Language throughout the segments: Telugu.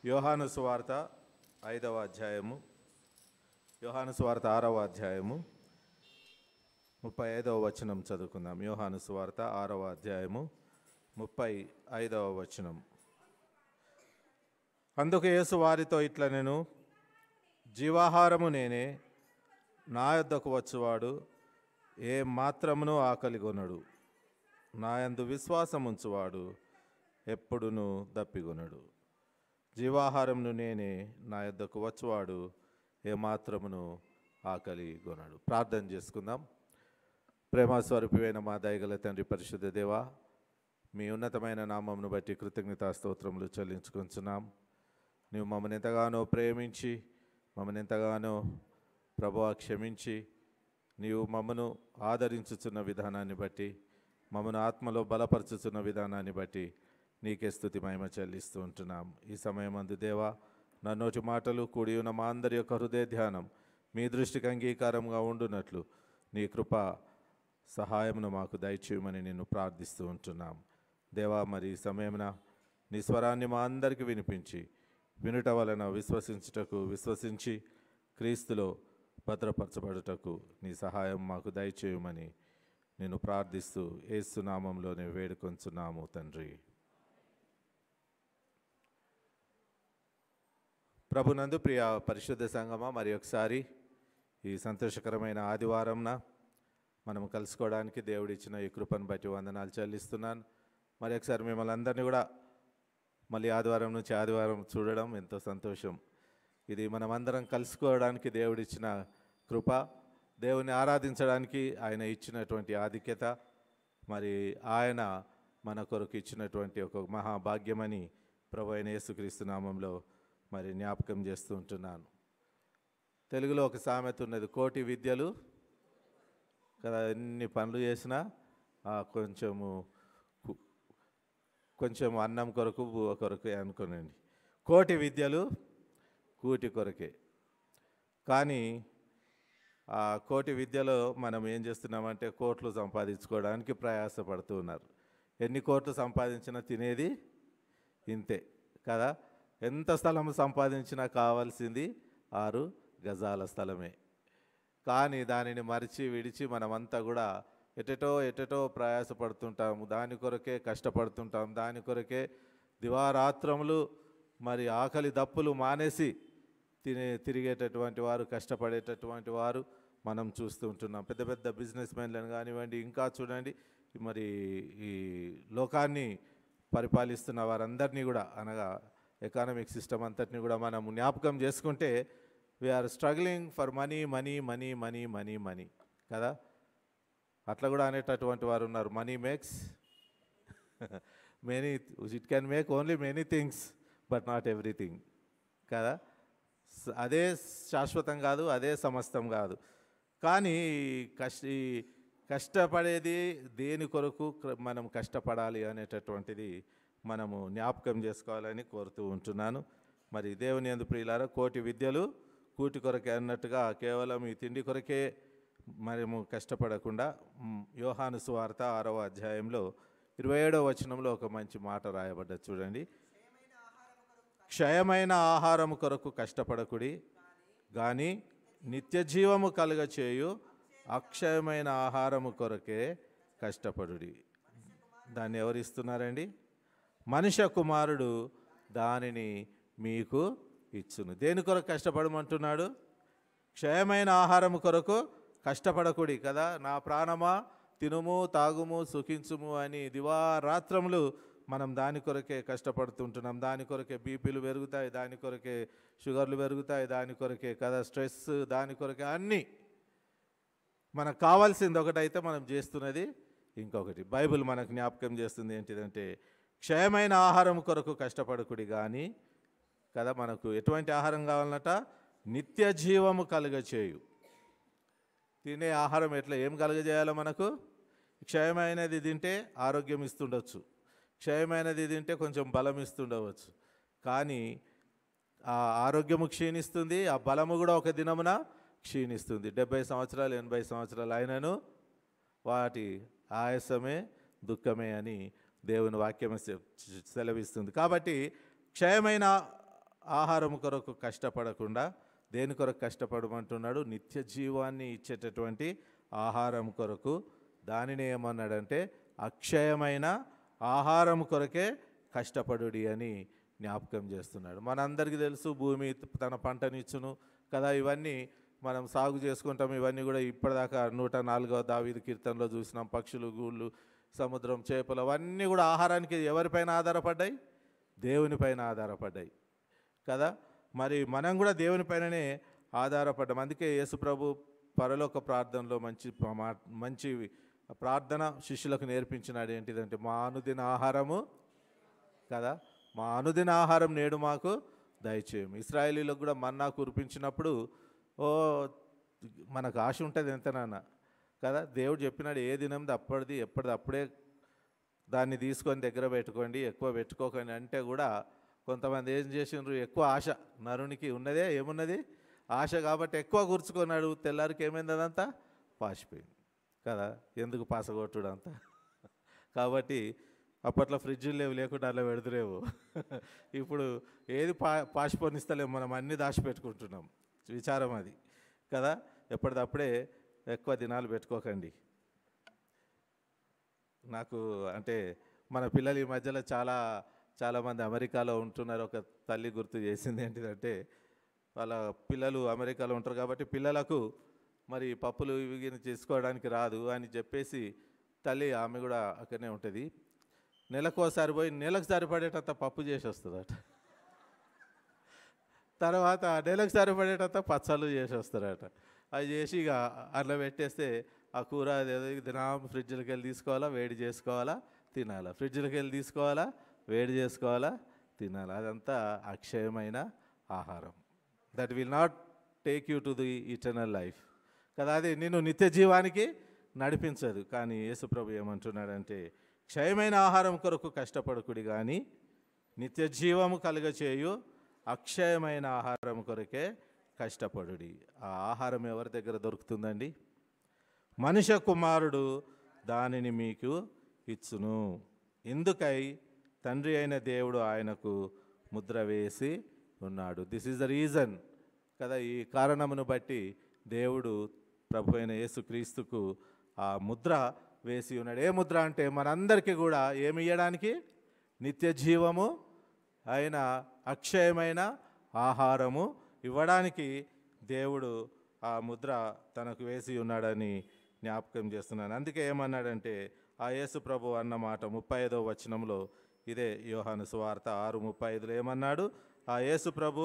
యోహాను సువార్త ఐదవ అధ్యాయము యోహాను సువార్త ఆరవ అధ్యాయము ముప్పై ఐదవ వచనం చదువుకుందాం యోహాను సువార్త ఆరవ అధ్యాయము ముప్పై ఐదవ వచనం అందుకు యేసు వారితో ఇట్లా నేను జీవాహారము నేనే నా యొద్దకు వచ్చువాడు ఏ మాత్రమును ఆకలి కొనడు నా యందు విశ్వాసం ఉంచువాడు ఎప్పుడును దప్పిగొనడు జీవాహారమును నేనే నా యొద్దకు వచ్చువాడు ఏమాత్రమును ఆకలి కొనడు ప్రార్థన చేసుకుందాం ప్రేమస్వరూపివైన మా దయగల తండ్రి పరిశుద్ధ దేవా మీ ఉన్నతమైన నామమును బట్టి కృతజ్ఞతా స్తోత్రములు చెల్లించుకుంటున్నాం నీవు మమ్మల్ని ఎంతగానో ప్రేమించి మమ్మల్ని ఎంతగానో ప్రభువా క్షమించి నీవు మమ్మను ఆదరించుచున్న విధానాన్ని బట్టి మమ్మను ఆత్మలో బలపరచుచున్న విధానాన్ని బట్టి నీకే స్థుతి మహిమ చెల్లిస్తూ ఉంటున్నాం ఈ సమయం అందు దేవా నా నోటి మాటలు కూడి ఉన్న మా అందరి యొక్క హృదయ ధ్యానం మీ దృష్టికి అంగీకారంగా ఉండునట్లు నీ కృప సహాయమును మాకు దయచేయమని నేను ప్రార్థిస్తూ ఉంటున్నాం దేవా మరి ఈ సమయమున నీ స్వరాన్ని మా అందరికీ వినిపించి వినుట వలన విశ్వసించుటకు విశ్వసించి క్రీస్తులో భద్రపరచబడుటకు నీ సహాయం మాకు దయచేయమని నేను ప్రార్థిస్తూ ఏసునామంలోనే వేడుకొంచున్నాము తండ్రి ప్రభునందు ప్రియ పరిశుద్ధ సంగమ మరి ఒకసారి ఈ సంతోషకరమైన ఆదివారంన మనం కలుసుకోవడానికి దేవుడిచ్చిన ఈ కృపను బట్టి వందనాలు చెల్లిస్తున్నాను మరి ఒకసారి మిమ్మల్ని అందరినీ కూడా మళ్ళీ ఆదివారం నుంచి ఆదివారం చూడడం ఎంతో సంతోషం ఇది మనం అందరం కలుసుకోవడానికి దేవుడిచ్చిన కృప దేవుని ఆరాధించడానికి ఆయన ఇచ్చినటువంటి ఆధిక్యత మరి ఆయన మన కొరకు ఇచ్చినటువంటి ఒక మహాభాగ్యమని ప్రభు అయిన యేసుక్రీస్తు నామంలో మరి జ్ఞాపకం చేస్తూ ఉంటున్నాను తెలుగులో ఒక సామెత ఉన్నది కోటి విద్యలు కదా ఎన్ని పనులు చేసినా ఆ కొంచెము కు- కొంచెం అన్నం కొరకు బువ్వ కొరకే అనుకోనండి కోటి విద్యలు కూటి కొరకే కానీ ఆ కోటి విద్యలో మనం ఏం చేస్తున్నామంటే కోట్లు సంపాదించుకోవడానికి ప్రయాసపడుతూ ఉన్నారు ఎన్ని కోట్లు సంపాదించినా తినేది ఇంతే కదా ఎంత స్థలం సంపాదించినా కావాల్సింది ఆరు గజాల స్థలమే కానీ దానిని మరిచి విడిచి మనమంతా కూడా ఎటెటో ఎటెటో ప్రయాసపడుతుంటాము దాని కొరకే కష్టపడుతుంటాం దాని కొరకే దివారాత్రములు మరి ఆకలి దప్పులు మానేసి తినే తిరిగేటటువంటి వారు కష్టపడేటటువంటి వారు మనం చూస్తూ ఉంటున్నాం పెద్ద పెద్ద బిజినెస్ మెన్లను కానివ్వండి ఇంకా చూడండి మరి ఈ లోకాన్ని పరిపాలిస్తున్న వారందరినీ కూడా అనగా ఎకానమిక్ సిస్టమ్ అంతటిని కూడా మనం జ్ఞాపకం చేసుకుంటే we're struggling for money money money money money money కదా అట్లా కూడా అనేటటువంటి వారు ఉన్నారు money makes many it can make only many things but not everything కదా స- అదే శాశ్వతం కాదు అదే సమస్తం కాదు కానీ ఈ కష్ట ఈ కష్టపడేది దేని కొరకు క్ర- మనం కష్టపడాలి అనేటటువంటిది మనము జ్ఞాపకం చేసుకోవాలని కోరుతూ ఉంటున్నాను మరి దేవుని ఎందు ప్రియులారా కోటి విద్యలు కూటి కొరకే అన్నట్టుగా కేవలం ఈ తిండి కొరకే మనము కష్టపడకుండా మ్, యోహాను సువార్త ఆరవ అధ్యాయంలో ఇరవై ఏడవ వచనంలో ఒక మంచి మాట రాయబడ్డది చూడండి క్షయమైన ఆహారము కొరకు కష్టపడకుడి కానీ నిత్య జీవము కలుగ చేయు అక్షయమైన ఆహారము కొరకే కష్టపడుడి దాన్ని ఎవరు ఇస్తున్నారండి మనుష్య కుమారుడు దానిని మీకు ఇచ్చును దేని కొరకు కష్టపడమంటున్నాడు క్షయమైన ఆహారము కొరకు కష్టపడకుడి కదా నా ప్రాణమా తినుము తాగుము సుఖించుము అని దివారాత్రములు మనం దాని కొరకే కష్టపడుతుంటున్నాం దాని కొరకే బీపీలు పెరుగుతాయి దాని కొరకే షుగర్లు పెరుగుతాయి దాని కొరకే కదా స్ట్రెస్ దాని కొరకే అన్నీ మనకు కావాల్సింది ఒకటైతే మనం చేస్తున్నది ఇంకొకటి బైబిల్ మనకు జ్ఞాపకం చేస్తుంది ఏంటిదంటే క్షయమైన ఆహారం కొరకు కష్టపడకుడి కానీ కదా మనకు ఎటువంటి ఆహారం కావాలన్నట నిత్య జీవము కలుగచేయు తినే ఆహారం ఎట్లా ఏం కలుగజేయాలో మనకు క్షయమైనది తింటే ఆరోగ్యం ఇస్తుండొచ్చు క్షయమైనది తింటే కొంచెం బలం ఇస్తుండవచ్చు కానీ ఆ ఆరోగ్యము క్షీణిస్తుంది ఆ బలము కూడా ఒక దినమున క్షీణిస్తుంది డెబ్బై సంవత్సరాలు ఎనభై సంవత్సరాలు అయినను వాటి ఆయాసమే దుఃఖమే అని దేవుని వాక్యం సెలవిస్తుంది కాబట్టి క్షయమైన ఆహారం కొరకు కష్టపడకుండా దేని కొరకు కష్టపడమంటున్నాడు నిత్య జీవాన్ని ఇచ్చేటటువంటి ఆహారం కొరకు దానిని ఏమన్నాడంటే అక్షయమైన ఆహారం కొరకే కష్టపడుడి అని జ్ఞాపకం చేస్తున్నాడు మనందరికీ తెలుసు భూమి తన పంటనిచ్చును కదా ఇవన్నీ మనం సాగు చేసుకుంటాం ఇవన్నీ కూడా ఇప్పటిదాకా నూట నాలుగవ దావీదు కీర్తనలో చూసినాం పక్షులు గూళ్ళు సముద్రం చేపలు అవన్నీ కూడా ఆహారానికి ఎవరిపైన ఆధారపడ్డాయి దేవునిపైన ఆధారపడ్డాయి కదా మరి మనం కూడా దేవునిపైననే ఆధారపడ్డాం అందుకే యేసుప్రభు పరలోక ప్రార్థనలో మంచి మా- మంచి ప్రార్థన శిష్యులకు నేర్పించినాడు ఏంటిదంటే మా అనుదిన ఆహారము కదా మా అనుదిన ఆహారం నేడు మాకు దయచేయం ఇస్రాయేలీలకు కూడా మన్నా కురిపించినప్పుడు ఓ మనకు ఆశ ఉంటుంది ఎంతనన్నా కదా దేవుడు చెప్పినాడు ఏ దినంది అప్పటిది ఎప్పటిది అప్పుడే దాన్ని తీసుకొని దగ్గర పెట్టుకోండి ఎక్కువ పెట్టుకోకండి అంటే కూడా కొంతమంది ఏం చేసిండ్రు ఎక్కువ ఆశ నరునికి ఉన్నదే ఏమున్నది ఆశ కాబట్టి ఎక్కువ కూర్చుకున్నాడు తెల్లారికి ఏమైంది అదంతా పాసిపోయింది కదా ఎందుకు పాసగొట్టుడు అంతా కాబట్టి అప్పట్లో ఫ్రిడ్జులు లేవు లేకుండా అలా పెడుతురేవు ఇప్పుడు ఏది పా పాసిపోనిస్తలేము మనం అన్నీ దాచిపెట్టుకుంటున్నాం విచారం అది కదా ఎప్పటిదప్పుడే ఎక్కువ దినాలు పెట్టుకోకండి నాకు అంటే మన పిల్లలు ఈ మధ్యలో చాలా చాలామంది అమెరికాలో ఉంటున్నారు ఒక తల్లి గుర్తు చేసింది ఏంటిదంటే వాళ్ళ పిల్లలు అమెరికాలో ఉంటారు కాబట్టి పిల్లలకు మరి పప్పులు ఇవి గిని చేసుకోవడానికి రాదు అని చెప్పేసి తల్లి ఆమె కూడా అక్కడనే ఉంటుంది నెలకు ఒకసారి పోయి నెలకు సరిపడేటంత పప్పు చేసి వస్తుందట తర్వాత నెలకు సరిపడేటంత పచ్చళ్ళు చేసి వస్తారట అవి చేసి ఇక అట్లా పెట్టేస్తే ఆ కూర అదేదో దినం ఫ్రిడ్జ్లోకి వెళ్ళి తీసుకోవాలా వేడి చేసుకోవాలా తినాలా ఫ్రిడ్జ్లోకి వెళ్ళి తీసుకోవాలా వేడి చేసుకోవాలా తినాలా అదంతా అక్షయమైన ఆహారం that will not take you to the eternal life కదా అది నిన్ను నిత్య జీవానికి నడిపించదు కానీ యేసుప్రభు ఏమంటున్నాడంటే క్షయమైన ఆహారం కొరకు కష్టపడకుడి కానీ నిత్య జీవము కలుగచేయు అక్షయమైన ఆహారం కొరకే కష్టపడుడి ఆ ఆహారం ఎవరి దగ్గర దొరుకుతుందండి మనుష్య కుమారుడు దానిని మీకు ఇచ్చును ఎందుకై తండ్రి అయిన దేవుడు ఆయనకు ముద్ర వేసి ఉన్నాడు దిస్ ఈజ్ ద రీజన్ కదా ఈ కారణమును బట్టి దేవుడు ప్రభు అయిన యేసుక్రీస్తుకు ఆ ముద్ర వేసి ఉన్నాడు ఏ ముద్ర అంటే మనందరికీ కూడా ఏమి ఇవ్వడానికి నిత్య జీవము అయిన అక్షయమైన ఆహారము ఇవ్వడానికి దేవుడు ఆ ముద్ర తనకు వేసి ఉన్నాడని జ్ఞాపకం చేస్తున్నాను అందుకే ఏమన్నాడంటే ఆ యేసు ప్రభు అన్న మాట ముప్పై ఐదో వచనంలో ఇదే యోహాను సువార్త ఆరు ముప్పై ఐదులో ఏమన్నాడు ఆ యేసు ప్రభు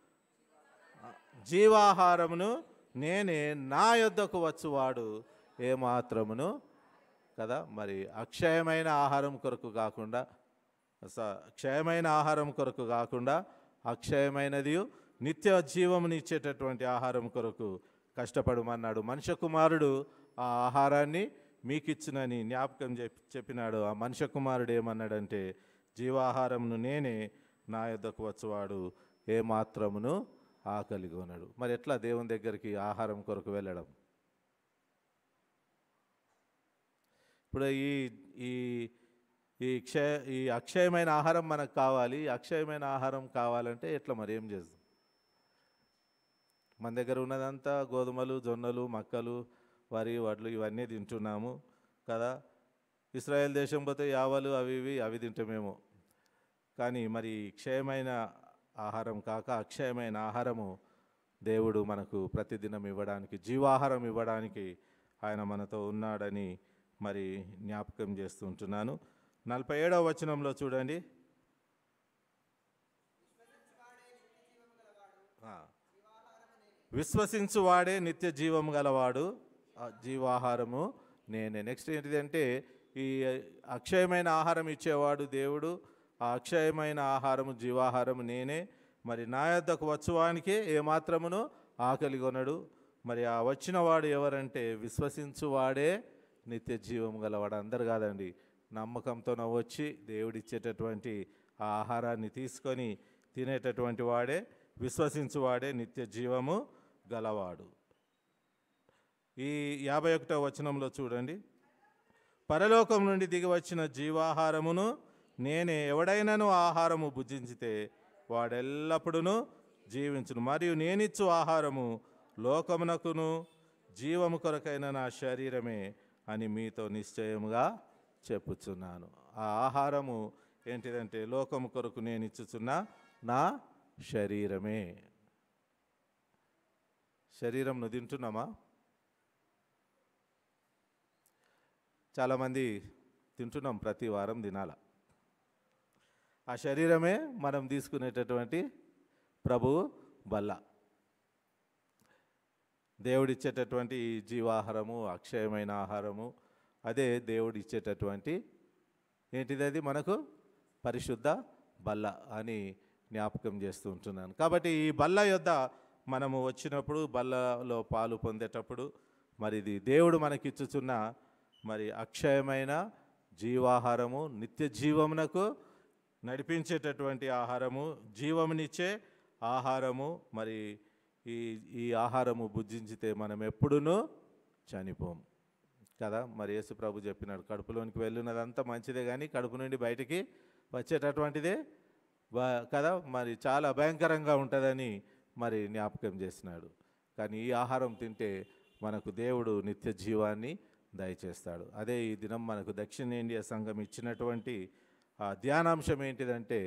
జీవాహారమును నేనే నా యొద్దకు వచ్చువాడు ఏమాత్రమును కదా మరి అక్షయమైన ఆహారం కొరకు కాకుండా స- క్షయమైన ఆహారం కొరకు కాకుండా అక్షయమైనది నిత్య జీవముని ఇచ్చేటటువంటి ఆహారం కొరకు కష్టపడమన్నాడు మనుష్య కుమారుడు ఆ ఆహారాన్ని మీకు ఇచ్చినని జ్ఞాపకం చెప్పి చెప్పినాడు ఆ మనుష్య కుమారుడు ఏమన్నాడంటే జీవాహారమును నేనే నా యొద్దకు వచ్చేవాడు ఏ మాత్రమును ఆకలిగా ఉన్నాడు మరి ఎట్లా దేవుని దగ్గరికి ఆహారం కొరకు వెళ్ళడం ఇప్పుడు ఈ ఈ ఈ క్షయ ఈ అక్షయమైన ఆహారం మనకు కావాలి ఈ అక్షయమైన ఆహారం కావాలంటే ఎట్లా మరి ఏం చేద్దాం మన దగ్గర ఉన్నదంతా గోధుమలు జొన్నలు మక్కలు వరి వడ్లు ఇవన్నీ తింటున్నాము కదా ఇస్రాయేల్ దేశం పోతే యావలు అవి ఇవి అవి తింటామేమో కానీ మరి క్షయమైన ఆహారం కాక అక్షయమైన ఆహారము దేవుడు మనకు ప్రతిదినం ఇవ్వడానికి జీవాహారం ఇవ్వడానికి ఆయన మనతో ఉన్నాడని మరి జ్ఞాపకం చేస్తుంటున్నాను నలభై ఏడవ వచనంలో చూడండి ఆ. విశ్వసించువాడే నిత్య జీవము గలవాడు ఆ జీవాహారము నేనే నెక్స్ట్ ఏంటిదంటే ఈ అక్షయమైన ఆహారం ఇచ్చేవాడు దేవుడు ఆ అక్షయమైన ఆహారము జీవాహారము నేనే మరి నా యొద్దకు వచ్చువానికి ఏమాత్రమును ఆకలి కొనడు మరి ఆ వచ్చిన వాడు ఎవరంటే విశ్వసించువాడే నిత్య జీవం గలవాడు అందరు కాదండి నమ్మకంతో వచ్చి దేవుడిచ్చేటటువంటి ఆ ఆహారాన్ని తీసుకొని తినేటటువంటి వాడే విశ్వసించువాడే నిత్య జీవము గలవాడు ఈ యాభై ఒకటో వచనంలో చూడండి పరలోకం నుండి దిగి వచ్చిన జీవాహారమును నేనే ఎవడైనాను ఆహారము భుజించితే వాడెల్లప్పుడూ జీవించును మరియు నేనిచ్చు ఆహారము లోకమునకును జీవము కొరకైన నా శరీరమే అని మీతో నిశ్చయముగా చెప్పుచున్నాను ఆ ఆహారము ఏంటిదంటే లోకము కొరకు నేను ఇచ్చుచున్న నా శరీరమే శరీరంను తింటున్నామా చాలామంది తింటున్నాం ప్రతి వారం తినాల ఆ శరీరమే మనం తీసుకునేటటువంటి ప్రభు బల్ల దేవుడిచ్చేటటువంటి ఈ జీవాహారము అక్షయమైన ఆహారము అదే దేవుడు ఇచ్చేటటువంటి ఏంటిది అది మనకు పరిశుద్ధ బల్ల అని జ్ఞాపకం చేస్తూ ఉంటున్నాను కాబట్టి ఈ బల్ల యొద్ద మనము వచ్చినప్పుడు బల్లలో పాలు పొందేటప్పుడు మరి ఇది దేవుడు మనకిచ్చుచున్న మరి అక్షయమైన జీవాహారము నిత్య జీవమునకు నడిపించేటటువంటి ఆహారము జీవమునిచ్చే ఆహారము మరి ఈ ఈ ఆహారము భుజించితే మనం ఎప్పుడునూ చనిపోము కదా మరి యేసు ప్రభు చెప్పినాడు కడుపులోనికి వెళ్ళినదంతా మంచిదే కానీ కడుపు నుండి బయటికి వచ్చేటటువంటిదే బా- కదా మరి చాలా భయంకరంగా ఉంటుందని మరి జ్ఞాపకం చేసినాడు కానీ ఈ ఆహారం తింటే మనకు దేవుడు నిత్య జీవాన్ని దయచేస్తాడు అదే ఈ దినం మనకు దక్షిణ ఇండియా సంఘం ఇచ్చినటువంటి ఆ ధ్యానాంశం ఏంటిదంటే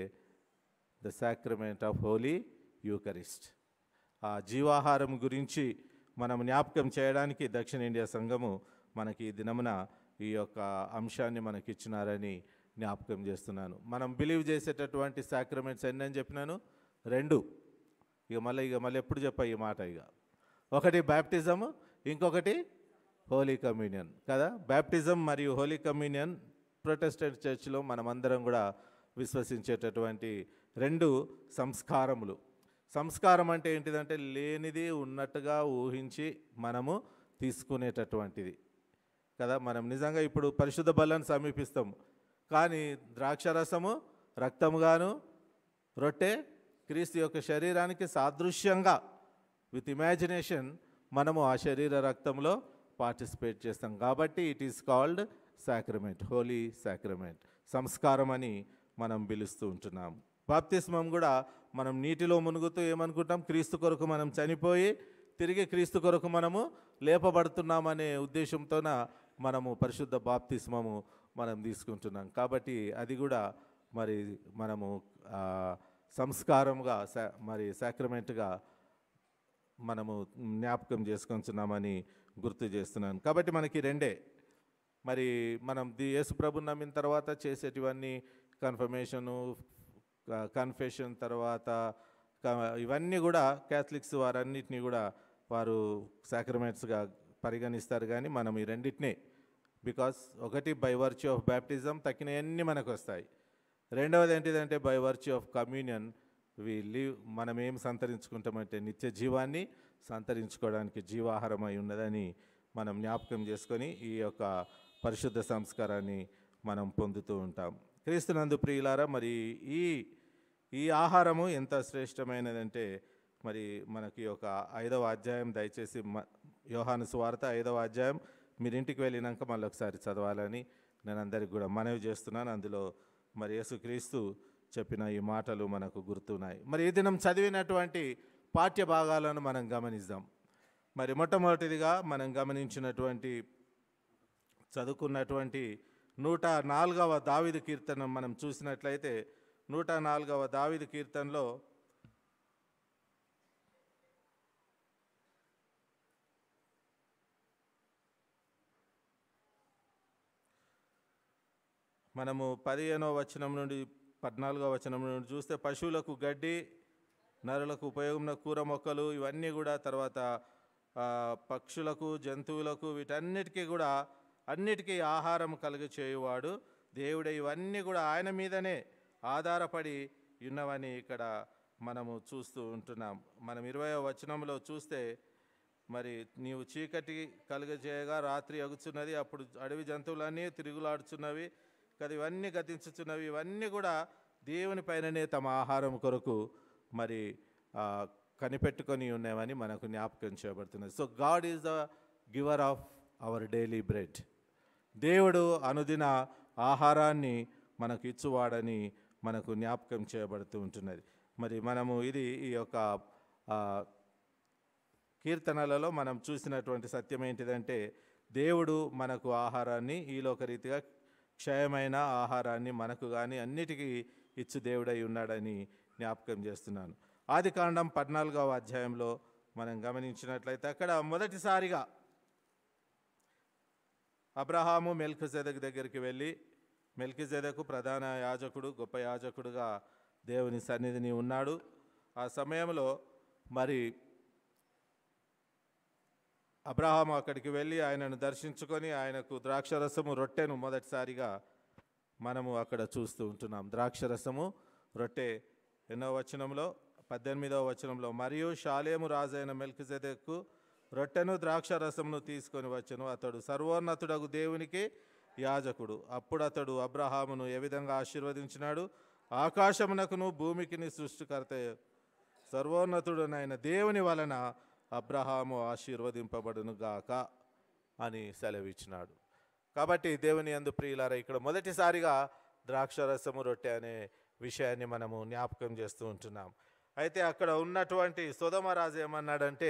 the sacrament of holy eucharist ఆ జీవాహారం గురించి మనం జ్ఞాపకం చేయడానికి దక్షిణ ఇండియా సంఘము మనకి ఈ దినమున ఈ యొక్క అంశాన్ని మనకి ఇచ్చినారని జ్ఞాపకం చేస్తున్నాను మనం బిలీవ్ చేసేటటువంటి సాక్రమెంట్స్ ఎన్ని అని చెప్పినాను రెండు ఇక మళ్ళీ ఇక మళ్ళీ ఎప్పుడు చెప్పా ఈ మాట ఇక ఒకటి బ్యాప్టిజము ఇంకొకటి హోలీ కమ్యూనియన్ కదా బ్యాప్టిజం మరియు హోలీ కమ్యూనియన్ ప్రొటెస్టెంట్ చర్చ్లో మనమందరం కూడా విశ్వసించేటటువంటి రెండు సంస్కారములు సంస్కారం అంటే ఏంటిదంటే లేనిది ఉన్నట్టుగా ఊహించి మనము తీసుకునేటటువంటిది కదా మనం నిజంగా ఇప్పుడు పరిశుద్ధ బలాన్ని సమీపిస్తాం కానీ ద్రాక్షరసము రక్తముగాను రొట్టె క్రీస్తు యొక్క శరీరానికి సాదృశ్యంగా విత్ ఇమాజినేషన్ మనము ఆ శరీర రక్తంలో పార్టిసిపేట్ చేస్తాం కాబట్టి it is called sacrament holy sacrament సంస్కారం అని మనం పిలుస్తూ ఉంటున్నాం బాప్తిస్మం కూడా మనం నీటిలో మునుగుతూ ఏమనుకుంటాం క్రీస్తు కొరకు మనం చనిపోయి తిరిగి క్రీస్తు కొరకు మనము లేపబడుతున్నామనే ఉద్దేశంతోన మనము పరిశుద్ధ బాప్తిస్మము మనం తీసుకుంటున్నాం కాబట్టి అది కూడా మరి మనము ఆ, సంస్కారంగా సా మరి సాక్రమెంట్గా మనము జ్ఞాపకం చేసుకుంటున్నామని గుర్తు చేస్తున్నాను కాబట్టి మనకి రెండే మరి మనం ది యేసు ప్రభుని నమ్మిన తర్వాత చేసేటివన్నీ కన్ఫర్మేషను కన్ఫెషన్ తర్వాత క- ఇవన్నీ కూడా క్యాథలిక్స్ వారన్నిటినీ కూడా వారు సాక్రమెంట్స్గా పరిగణిస్తారు కానీ మనం ఈ రెండింటినే బికాస్ ఒకటి బై వర్చ్యూ ఆఫ్ బ్యాప్టిజం తక్కినవన్నీ మనకు వస్తాయి రెండవది ఏంటిదంటే by virtue of communion we live మనం ఏం సంతరించుకుంటామంటే నిత్య జీవాన్ని సంతరించుకోవడానికి జీవాహారం అయి ఉన్నదని మనం జ్ఞాపకం చేసుకొని ఈ యొక్క పరిశుద్ధ సంస్కారాన్ని మనం పొందుతూ ఉంటాం క్రీస్తునందు ప్రియులారా మరి ఈ ఈ ఆహారము ఎంత శ్రేష్టమైనదంటే మరి మనకి ఒక ఐదవ అధ్యాయం దయచేసి మ యోహాను సువార్త ఐదవ అధ్యాయం మీరు ఇంటికి వెళ్ళినాక మళ్ళీ ఒకసారి చదవాలని నేను అందరికి కూడా మనవి చేస్తున్నాను అందులో మరి యేసుక్రీస్తు చెప్పిన ఈ మాటలు మనకు గుర్తున్నాయి మరి ఈ దినం చదివినటువంటి పాఠ్య భాగాలను మనం గమనిద్దాం మరి మొట్టమొదటిదిగా మనం గమనించినటువంటి చదువుకున్నటువంటి నూట నాలుగవ దావిది కీర్తన మనం చూసినట్లయితే నూట నాలుగవ దావిది కీర్తనలో మనము పదిహేనో వచనం నుండి పద్నాలుగో వచనం నుండి చూస్తే పశువులకు గడ్డి నరులకు ఉపయోగం కూర మొక్కలు ఇవన్నీ కూడా తర్వాత ఆ, పక్షులకు జంతువులకు వీటన్నిటికీ కూడా అన్నిటికీ ఆహారం కలుగ చేయువాడు దేవుడే ఇవన్నీ కూడా ఆయన మీదనే ఆధారపడి ఉన్నవని ఇక్కడ మనము చూస్తూ ఉంటున్నాం మనం ఇరవై వచనంలో చూస్తే మరి నీవు చీకటి కలుగజేయగా రాత్రి అగుచున్నది అప్పుడు అడవి జంతువులన్నీ తిరుగులాడుచున్నవి కదా ఇవన్నీ గతించుచున్నవి ఇవన్నీ కూడా దేవుని పైననే తమ ఆహారం కొరకు మరి ఆ, కనిపెట్టుకొని ఉన్నామని మనకు జ్ఞాపకం చేయబడుతున్నది so God is the giver of our daily bread దేవుడు అనుదిన ఆహారాన్ని మనకు ఇచ్చువాడని మనకు జ్ఞాపకం చేయబడుతూ ఉంటున్నది మరి మనము ఇది ఈ యొక్క ఆ, కీర్తనలలో మనం చూసినటువంటి సత్యం ఏంటిదంటే దేవుడు మనకు ఆహారాన్ని ఈలోక రీతిగా క్షయమైన ఆహారాన్ని మనకు కానీ అన్నిటికీ ఇచ్చు దేవుడై ఉన్నాడని జ్ఞాపకం చేస్తున్నాను ఆది కాండం పద్నాలుగవ అధ్యాయంలో మనం గమనించినట్లయితే అక్కడ మొదటిసారిగా అబ్రహాము మెల్కిజెదక్ దగ్గరికి వెళ్ళి మెల్కిజెదకు ప్రధాన యాజకుడు గొప్ప యాజకుడుగా దేవుని సన్నిధిని ఉన్నాడు ఆ సమయంలో మరి అబ్రహాము అక్కడికి వెళ్ళి ఆయనను దర్శించుకొని ఆయనకు ద్రాక్షరసము రొట్టెను మొదటిసారిగా మనము అక్కడ చూస్తూ ఉంటున్నాం ద్రాక్షరసము రొట్టె ఎన్నో వచనంలో పద్దెనిమిదవ వచనంలో మరియు షాలేము రాజైన మెల్కిజెదెక్కు రొట్టెను ద్రాక్షరసమును తీసుకొని వచ్చెను అతడు సర్వోన్నతుడగు దేవునికి యాజకుడు అప్పుడు అతడు అబ్రహామును ఏ విధంగా ఆశీర్వదించినాడు ఆకాశమునకును భూమికిని సృష్టికర్త సర్వోన్నతుడునైన దేవుని వలన అబ్రహాము ఆశీర్వదింపబడును గాక అని సెలవిచ్చినాడు కాబట్టి దేవుని అందు ప్రియులారా ఇక్కడ మొదటిసారిగా ద్రాక్షరసము రొట్టె అనే విషయాన్ని మనము జ్ఞాపకం చేస్తూ ఉంటున్నాం అయితే అక్కడ ఉన్నటువంటి సుధమరాజు ఏమన్నాడంటే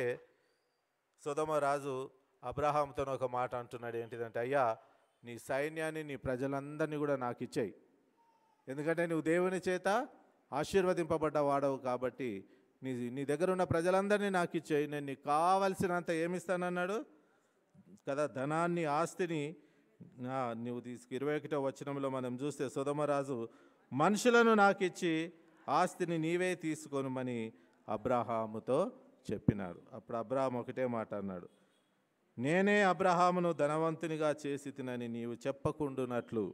సుధమరాజు అబ్రహాంతో ఒక మాట అంటున్నాడు ఏంటిదంటే అయ్యా నీ సైన్యాన్ని నీ ప్రజలందరినీ కూడా నాకు ఇచ్చేయి ఎందుకంటే నువ్వు దేవుని చేత ఆశీర్వదింపబడ్డ వాడవు కాబట్టి నీ నీ దగ్గర ఉన్న ప్రజలందరినీ నాకు ఇచ్చేయి నేను నీకు కావలసినంత ఏమిస్తానన్నాడు కదా ధనాన్ని ఆస్తిని నా నువ్వు తీసుకు ఇరవై ఒకటో వచనంలో మనం చూస్తే సుధమరాజు మనుషులను నాకు ఇచ్చి ఆస్తిని నీవే తీసుకొనుమని అబ్రహాముతో చెప్పినాడు అప్పుడు అబ్రహాం ఒకటే మాట అన్నాడు నేనే అబ్రహామును ధనవంతునిగా చేసి తినని నీవు చెప్పకుండునట్లు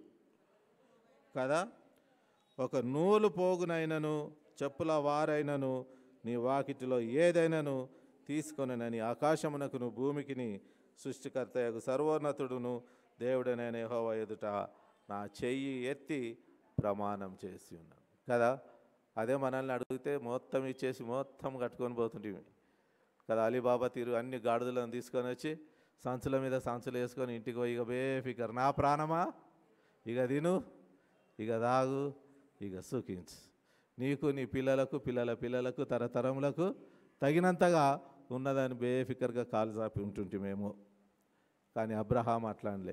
కదా ఒక నూలు పోగునైనను చెప్పుల వారైనను నీ వాకిటిలో ఏదైనాను తీసుకొనని ఆకాశమునకును భూమికిని సృష్టికర్తయగు సర్వోన్నతుడును దేవుడనైన యెహోవా ఎదుట నా చెయ్యి ఎత్తి ప్రమాణం చేసి ఉన్నాను కదా అదే మనల్ని అడిగితే మొత్తం ఇచ్చేసి మొత్తం కట్టుకొని పోతుంటివి కదా అలీబాబా తీరు అన్ని గాడిదలను తీసుకొని వచ్చి సంచుల మీద సంచులు వేసుకొని ఇంటికి పోయి ఇక బేఫికర్ నా ప్రాణమా ఇక తిను ఇక దాగు ఇక సుఖించు నీకు నీ పిల్లలకు పిల్లల పిల్లలకు తరతరములకు తగినంతగా ఉన్నదాన్ని బేఫికర్గా కాలు చాపి ఉంటుంటే మేము కానీ అబ్రహాం అట్లా అనలే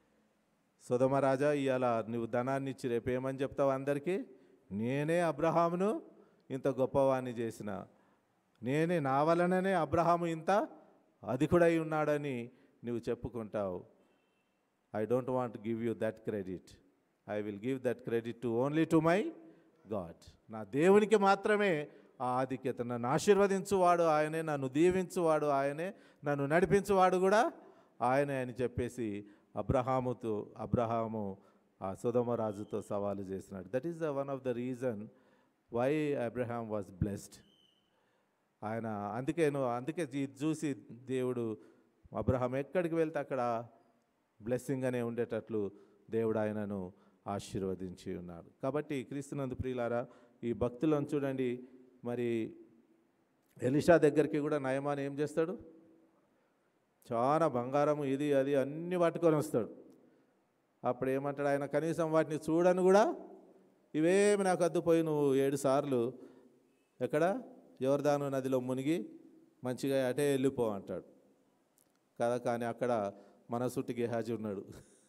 సుధమరాజా ఇవాళ నువ్వు ధనాన్ని ఇచ్చి రేపు ఏమని చెప్తావు అందరికీ నేనే అబ్రహామును ఇంత గొప్పవాణ్ణి చేసిన నేనే నా వలననే అబ్రహాము ఇంత అధికుడై ఉన్నాడని నువ్వు చెప్పుకుంటావు I don't want give you that credit I will give that credit to only to my God నా దేవునికి మాత్రమే ఆ ఆధిక్యత నన్ను ఆశీర్వదించువాడు ఆయనే నన్ను దీవించువాడు ఆయనే నన్ను నడిపించువాడు కూడా ఆయనే అని చెప్పేసి అబ్రహాముతో అబ్రహాము ఆ సుధమ రాజుతో సవాలు చేసినాడు that is the one of the reason why Abraham was blessed ఆయన అందుకే నువ్వు అందుకే ఇది చూసి దేవుడు అబ్రహాం ఎక్కడికి వెళ్తే అక్కడ బ్లెస్సింగ్ అనే ఉండేటట్లు దేవుడు ఆయనను ఆశీర్వదించి ఉన్నాడు కాబట్టి క్రీస్తునందు ప్రియులారా ఈ భక్తులను చూడండి మరి ఎలిషా దగ్గరికి కూడా నయమాన్ ఏం చేస్తాడు చాలా బంగారం ఇది అది అన్నీ పట్టుకొని వస్తాడు అప్పుడు ఏమంటాడు ఆయన కనీసం వాటిని చూడను కూడా ఇవేమి నాకు అద్దుపోయి నువ్వు ఏడు సార్లు ఎక్కడ యోర్దాను నదిలో మునిగి మంచిగా అటే వెళ్ళిపో అంటాడు కదా కానీ అక్కడ మన చుట్టూ గేహాజీ ఉన్నాడు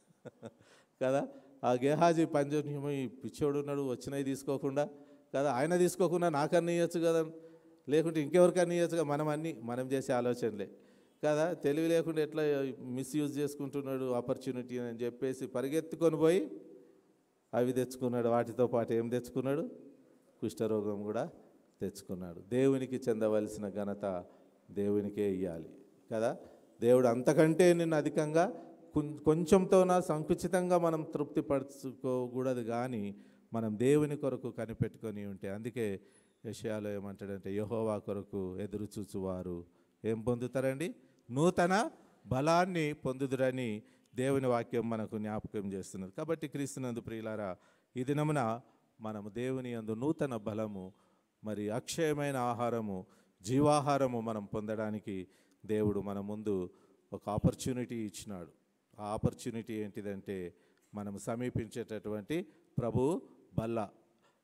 కదా ఆ గేహాజీ పంజమి పిచ్చోడు ఉన్నాడు వచ్చినవి తీసుకోకుండా కదా ఆయన తీసుకోకుండా నాకన్నా ఇవ్వచ్చు కదా లేకుంటే ఇంకెవరికన్నా ఇవ్వచ్చు కదా మనం అన్నీ మనం చేసే ఆలోచనలే కదా తెలివి లేకుండా ఎట్లా మిస్యూజ్ చేసుకుంటున్నాడు ఆపర్చునిటీ అని చెప్పేసి పరిగెత్తుకొని పోయి అవి తెచ్చుకున్నాడు వాటితో పాటు ఏం తెచ్చుకున్నాడు కుష్ఠరోగం కూడా తెచ్చుకున్నాడు దేవునికి చెందవలసిన ఘనత దేవునికే ఇవ్వాలి కదా దేవుడు అంతకంటే నిన్ను అధికంగా కొం- కొంచెంతోన సంకుచితంగా మనం తృప్తి పరచుకోకూడదు కానీ మనం దేవుని కొరకు కనిపెట్టుకొని ఉంటే అందుకే యషయాలో ఏమంటాడంటే యహోవా కొరకు ఎదురు చూచువారు ఏం పొందుతారండి నూతన బలాన్ని పొందుదురని దేవుని వాక్యం మనకు జ్ఞాపకం చేస్తున్నది కాబట్టి క్రీస్తునందు ప్రియులారా ఈ దినమున మనము దేవుని యందు నూతన బలము మరి అక్షయమైన ఆహారము జీవాహారము మనం పొందడానికి దేవుడు మన ముందు ఒక ఆపర్చునిటీ ఇచ్చినాడు ఆ ఆపర్చునిటీ ఏంటిదంటే మనం సమీపించేటటువంటి ప్రభు బల్ల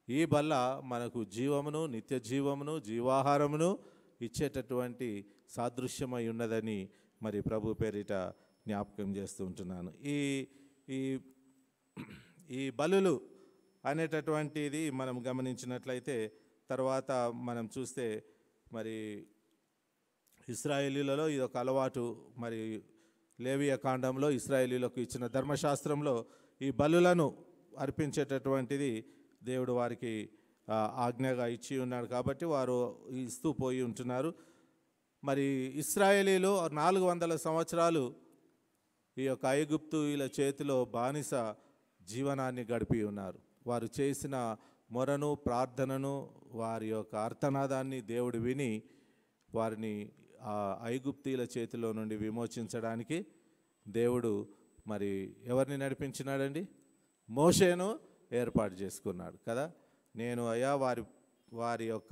ఈ బల్ల మనకు జీవమును నిత్య జీవమును జీవాహారమును ఇచ్చేటటువంటి సాదృశ్యమై ఉన్నదని మరి ప్రభు పేరిట జ్ఞాపకం చేస్తూ ఉంటున్నాను ఈ ఈ ఈ బలులు అనేటటువంటిది మనం గమనించినట్లయితే తర్వాత మనం చూస్తే మరి ఇస్రాయేలీలలో ఇది ఒక అలవాటు మరి లేవియ కాండంలో ఇస్రాయేలీలకు ఇచ్చిన ధర్మశాస్త్రంలో ఈ బలులను అర్పించేటటువంటిది దేవుడు వారికి ఆ, ఆజ్ఞగా ఇచ్చి ఉన్నాడు కాబట్టి వారు ఇస్తూ పోయి ఉంటున్నారు మరి ఇస్రాయేలీలు నాలుగు వందల సంవత్సరాలు ఈ యొక్క ఐగుప్తుల చేతిలో బానిస జీవనాన్ని గడిపి ఉన్నారు వారు చేసిన మొరను ప్రార్థనను వారి యొక్క అర్థనాదాన్ని దేవుడు విని వారిని ఆ ఐగుప్తీల చేతిలో నుండి విమోచించడానికి దేవుడు మరి ఎవరిని నడిపించినాడండి మోషేను ఏర్పాటు చేసుకున్నాడు కదా నేను అయ్యా వారి వారి యొక్క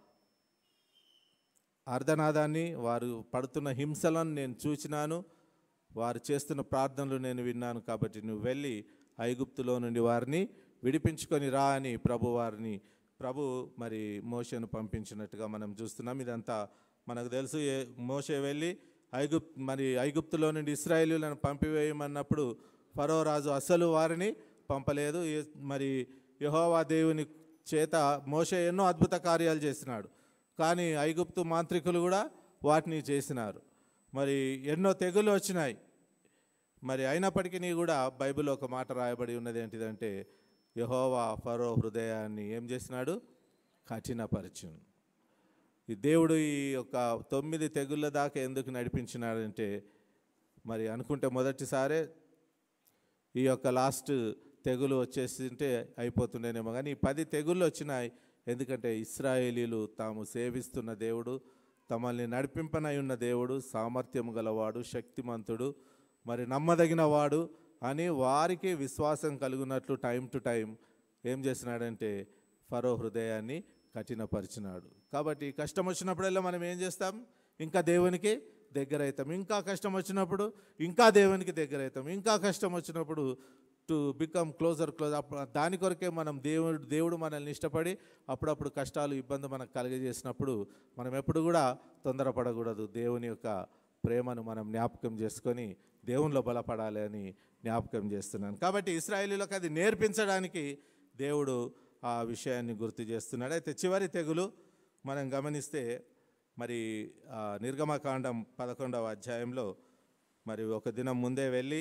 అర్ధనాదాన్ని వారు పడుతున్న హింసలను నేను చూచినాను వారు చేస్తున్న ప్రార్థనలు నేను విన్నాను కాబట్టి నువ్వు వెళ్ళి ఐగుప్తులో నుండి వారిని విడిపించుకొని రా అని ప్రభు వారిని ప్రభు మరి మోషను పంపించినట్టుగా మనం చూస్తున్నాం ఇదంతా మనకు తెలుసు ఏ మోషే వెళ్ళి ఐగుప్ మరి ఐగుప్తులో నుండి ఇస్రాయేలీలను పంపివేయమన్నప్పుడు ఫరో రాజు అసలు వారిని పంపలేదు ఏ- మరి యెహోవా దేవుని చేత మోషే ఎన్నో అద్భుత కార్యాలు చేసినాడు కానీ ఐగుప్తు మాంత్రికులు కూడా వాటిని చేసినారు మరి ఎన్నో తెగులు వచ్చినాయి మరి అయినప్పటికీ కూడా బైబిల్ ఒక మాట రాయబడి ఉన్నది ఏంటిదంటే యహోవా ఫరో హృదయాన్ని ఏం చేసినాడు కఠినపరచును ఈ దేవుడు ఈ యొక్క తొమ్మిది తెగుళ్ళ దాకా ఎందుకు నడిపించినాడంటే మరి అనుకుంటే మొదటిసారే ఈ యొక్క లాస్ట్ తెగులు వచ్చేసింటే అయిపోతుండేనేమో కానీ ఈ పది తెగుళ్ళు వచ్చినాయి ఎందుకంటే ఇస్రాయేలీలు తాము సేవిస్తున్న దేవుడు తమల్ని నడిపింపనై ఉన్న దేవుడు సామర్థ్యం గలవాడు శక్తిమంతుడు మరి నమ్మదగిన వాడు అని వారికి విశ్వాసం కలుగునట్లు టైం టు టైం ఏం చేసినాడంటే ఫరో హృదయాన్ని కఠినపరిచినాడు కాబట్టి కష్టం వచ్చినప్పుడల్లా మనం ఏం చేస్తాం ఇంకా దేవునికి దగ్గర అవుతాం ఇంకా కష్టం వచ్చినప్పుడు ఇంకా దేవునికి దగ్గర అవుతాం ఇంకా కష్టం వచ్చినప్పుడు టు బికమ్ క్లోజర్ క్లోజ్ అప్పుడు దాని కొరకే మనం దేవుడు దేవుడు మనల్ని ఇష్టపడి అప్పుడప్పుడు కష్టాలు ఇబ్బంది మనకు కలిగజేసినప్పుడు మనం ఎప్పుడు కూడా తొందరపడకూడదు దేవుని యొక్క ప్రేమను మనం జ్ఞాపకం చేసుకొని దేవునిలో బలపడాలి అని జ్ఞాపకం చేస్తున్నాను కాబట్టి ఇస్రాయేలీలకు అది నేర్పించడానికి దేవుడు ఆ విషయాన్ని గుర్తు చేస్తున్నాడు అయితే చివరి తెగులు మనం గమనిస్తే మరి ఆ, నిర్గమకాండం పదకొండవ అధ్యాయంలో మరి ఒక దినం ముందే వెళ్ళి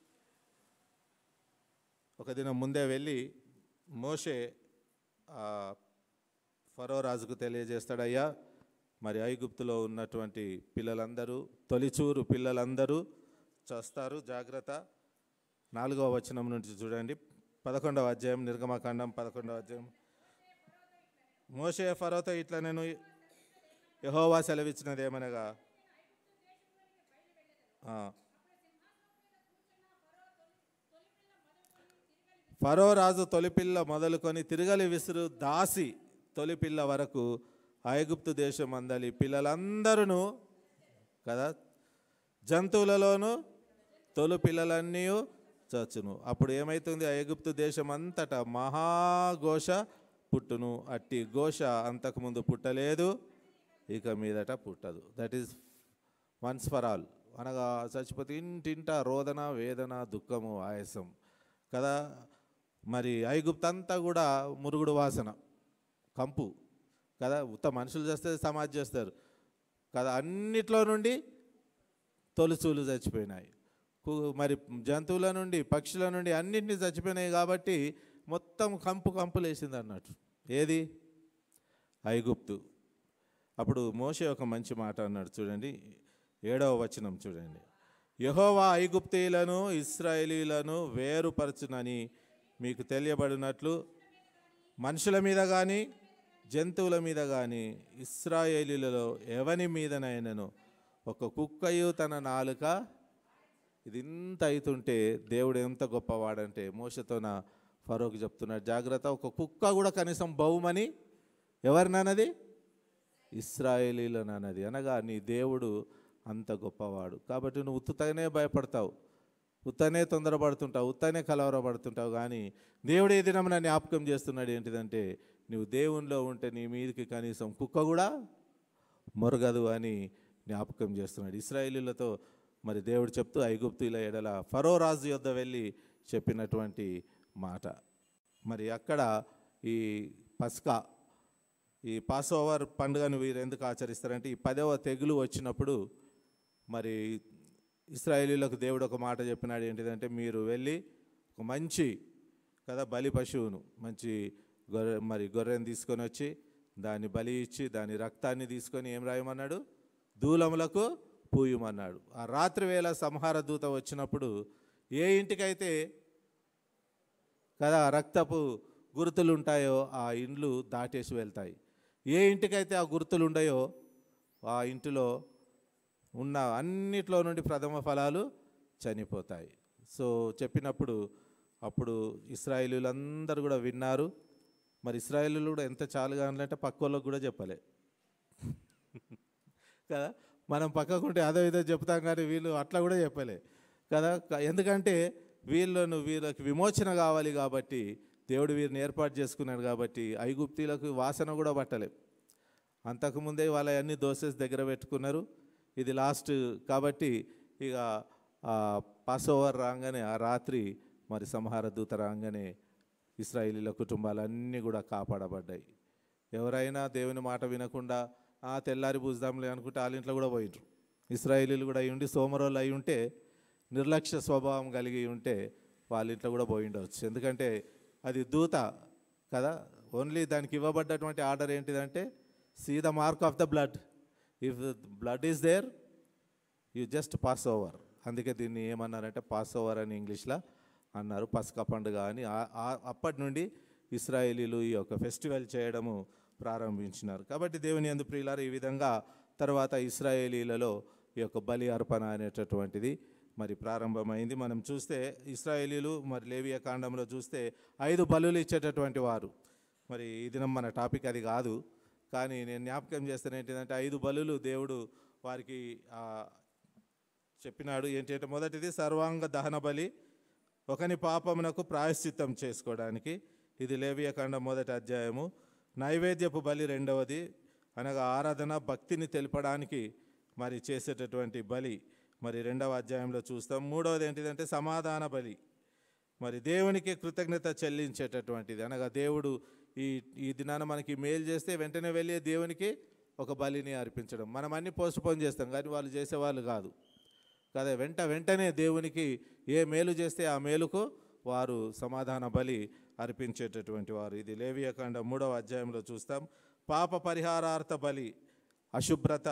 ఒక దినం ముందే వెళ్ళి మోషే ఆ, ఫరో రాజుకు తెలియజేస్తాడయ్యా మరి ఐగుప్తులో ఉన్నటువంటి పిల్లలందరూ తొలిచూరు పిల్లలందరూ చస్తారు జాగ్రత్త నాలుగవ వచనం నుంచి చూడండి పదకొండవ అధ్యాయం నిర్గమకాండం పదకొండవ అధ్యాయం మోషే ఫరోతో ఇట్లా నేను యహోవా సెలవిచ్చినది ఏమనగా ఆ. ఫరో రాజు తొలిపిల్ల మొదలుకొని తిరగలి విసురు దాసి తొలిపిల్ల వరకు ఐగుప్తు దేశం అందలి పిల్లలందరూ కదా జంతువులలోనూ తొలి పిల్లలన్నీ చచ్చును అప్పుడు ఏమవుతుంది ఐగుప్తు దేశం అంతటా మహాఘోష పుట్టును అట్టి ఘోష అంతకుముందు పుట్టలేదు ఇక మీదట పుట్టదు that is once for all అనగా చచ్చిపోతే ఇంటింట రోదన వేదన దుఃఖము ఆయాసం కదా మరి ఐగుప్తంతా కూడా మురుగుడు వాసన కంపు కదా ఉత్త మనుషులు చేస్తే సమాధి చేస్తారు కదా అన్నిట్లో నుండి తొలుచూలు చచ్చిపోయినాయి కు- మరి జంతువుల నుండి పక్షుల నుండి అన్నింటినీ చచ్చిపోయినాయి కాబట్టి మొత్తం కంపు కంపులు వేసింది అన్నట్టు ఏది ఐగుప్తు అప్పుడు మోషే ఒక మంచి మాట అన్నాడు చూడండి ఏడవ వచనం చూడండి యహోవా ఐగుప్తీయులను ఇస్రాయేలీలను వేరుపరచునని మీకు తెలియబడినట్లు మనుషుల మీద కానీ జంతువుల మీద కానీ ఇస్రాయేలీలలో ఎవని మీదనైనను ఒక కుక్కయు తన నాలుక ఇది ఇంత అవుతుంటే దేవుడు ఎంత గొప్పవాడంటే మోసతో నా ఫరోకి చెప్తున్నాడు జాగ్రత్త ఒక కుక్క కూడా కనీసం బహుమని ఎవరినన్నది ఇస్రాయేలీలను అన్నది అనగా నీ దేవుడు అంత గొప్పవాడు కాబట్టి నువ్వు ఉత్తుతగానే భయపడతావు ఉత్తనే తొందరపడుతుంటావు ఉత్తనే కలవరపడుతుంటావు కానీ దేవుడు ఏ దినమున జ్ఞాపకం చేస్తున్నాడు ఏంటిదంటే నువ్వు దేవునిలో ఉంటే నీ మీదకి కనీసం కుక్క కూడా మొరగదు అని జ్ఞాపకం చేస్తున్నాడు ఇస్రాయేలీలతో మరి దేవుడు చెప్తూ ఐగుప్తుల ఎడల ఫరో రాజు యొద్ద వెళ్ళి చెప్పినటువంటి మాట మరి అక్కడ ఈ పస్కా ఈ పాస్ ఓవర్ పండుగను వీరు ఎందుకు ఆచరిస్తారంటే ఈ పదవ తెగులు వచ్చినప్పుడు మరి ఇస్రాయేలీలకు దేవుడు ఒక మాట చెప్పినాడు ఏంటిదంటే మీరు వెళ్ళి ఒక మంచి కదా బలి పశువును మంచి గొర్రె మరి గొర్రెను తీసుకొని వచ్చి దాన్ని బలి ఇచ్చి దాని రక్తాన్ని తీసుకొని ఏం రాయమన్నాడు దూలములకు పూయమన్నాడు ఆ రాత్రి వేళ సంహార దూత వచ్చినప్పుడు ఏ ఇంటికైతే కదా రక్తపు గుర్తులు ఉంటాయో ఆ ఇండ్లు దాటేసి వెళ్తాయి ఏ ఇంటికైతే ఆ గుర్తులు ఉండయో ఆ ఇంటిలో ఉన్న అన్నిట్లో నుండి ప్రథమ ఫలాలు చనిపోతాయి సో చెప్పినప్పుడు అప్పుడు ఇస్రాయేలీలందరూ కూడా విన్నారు మరి ఇస్రాయేలీలు కూడా ఎంత చాలుగా అంటే పక్క వాళ్ళకు కూడా చెప్పలే కదా మనం పక్కకుంటే అదో ఇదో చెప్తాం కానీ వీళ్ళు అట్లా కూడా చెప్పలే కదా క- ఎందుకంటే వీళ్ళను వీళ్ళకి విమోచన కావాలి కాబట్టి దేవుడు వీరిని ఏర్పాటు చేసుకున్నాడు కాబట్టి ఐగుప్తీలకు వాసన కూడా పట్టలే అంతకుముందే వాళ్ళ అన్ని దోసెస్ దగ్గర పెట్టుకున్నారు ఇది లాస్ట్ కాబట్టి ఇక పాస్ ఓవర్ రాగానే ఆ రాత్రి మరి సంహార దూత రాగానే ఇస్రాయేలీల కుటుంబాలన్నీ కూడా కాపాడబడ్డాయి ఎవరైనా దేవుని మాట వినకుండా ఆ తెల్లారి పూజదాంలే అనుకుంటే వాళ్ళ ఇంట్లో కూడా పోయిండ్రు ఇస్రాయేలీలు కూడా అయి ఉండి సోమరోళ్ళు అయి ఉంటే నిర్లక్ష్య స్వభావం కలిగి ఉంటే వాళ్ళ ఇంట్లో కూడా పోయి ఉండవచ్చు ఎందుకంటే అది దూత కదా ఓన్లీ దానికి ఇవ్వబడ్డటువంటి ఆర్డర్ ఏంటిదంటే see the mark of the blood if blood is there you just pass over అందుకే దీన్ని ఏమన్నారంటే పాస్ ఓవర్ అని ఇంగ్లీష్లో అన్నారు పసక పండుగ అని ఆ- ఆ- అప్పటి నుండి ఇస్రాయేలీలు ఈ యొక్క ఫెస్టివల్ చేయడము ప్రారంభించినారు కాబట్టి దేవుని ఎందు ప్రియులారు ఈ విధంగా తర్వాత ఇస్రాయేలీలలో ఈ యొక్క బలి అర్పణ అనేటటువంటిది మరి ప్రారంభమైంది మనం చూస్తే ఇస్రాయేలీలు మరి లేవియ కాండంలో చూస్తే ఐదు బలులు ఇచ్చేటటువంటి వారు మరి ఈ దినం మన టాపిక్ అది కాదు కానీ నేను జ్ఞాపకం చేస్తాను ఏంటిదంటే ఐదు బలులు దేవుడు వారికి ఆ, చెప్పినాడు ఏంటంటే మొదటిది సర్వాంగ దహన బలి ఒకని పాపమునకు ప్రాయశ్చిత్తం చేసుకోవడానికి ఇది లేవియ కాండం మొదటి అధ్యాయము నైవేద్యపు బలి రెండవది అనగా ఆరాధన భక్తిని తెలపడానికి మరి చేసేటటువంటి బలి మరి రెండవ అధ్యాయంలో చూస్తాం మూడవది ఏంటిదంటే సమాధాన బలి మరి దేవునికి కృతజ్ఞత చెల్లించేటటువంటిది అనగా దేవుడు ఈ ఈ దినాన మనకి మేలు చేస్తే వెంటనే వెళ్ళి దేవునికి ఒక బలిని అర్పించడం మనం అన్ని పోస్ట్పోన్ చేస్తాం కానీ వాళ్ళు చేసేవాళ్ళు కాదు కదా వెంట వెంటనే దేవునికి ఏ మేలు చేస్తే ఆ మేలుకు వారు సమాధాన బలి అర్పించేటటువంటి వారు ఇది లేవియకాండ మూడవ అధ్యాయంలో చూస్తాం పాప పరిహారార్థ బలి అశుభ్రత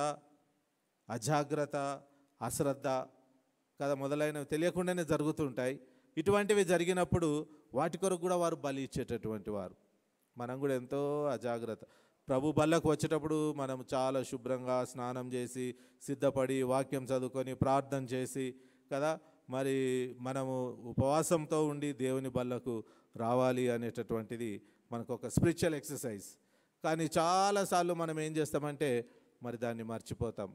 అజాగ్రత్త అశ్రద్ధ కదా మొదలైనవి తెలియకుండానే జరుగుతుంటాయి ఇటువంటివి జరిగినప్పుడు వాటి కొరకు కూడా వారు బలి ఇచ్చేటటువంటి వారు మనం కూడా ఎంతో అజాగ్రత్త ప్రభు బల్లకు వచ్చేటప్పుడు మనం చాలా శుభ్రంగా స్నానం చేసి సిద్ధపడి వాక్యం చదువుకొని ప్రార్థన చేసి కదా మరి మనము ఉపవాసంతో ఉండి దేవుని బల్లకు రావాలి అనేటటువంటిది మనకు ఒక స్పిరిచువల్ ఎక్సర్సైజ్ కానీ చాలాసార్లు మనం ఏం చేస్తామంటే మరి దాన్ని మర్చిపోతాం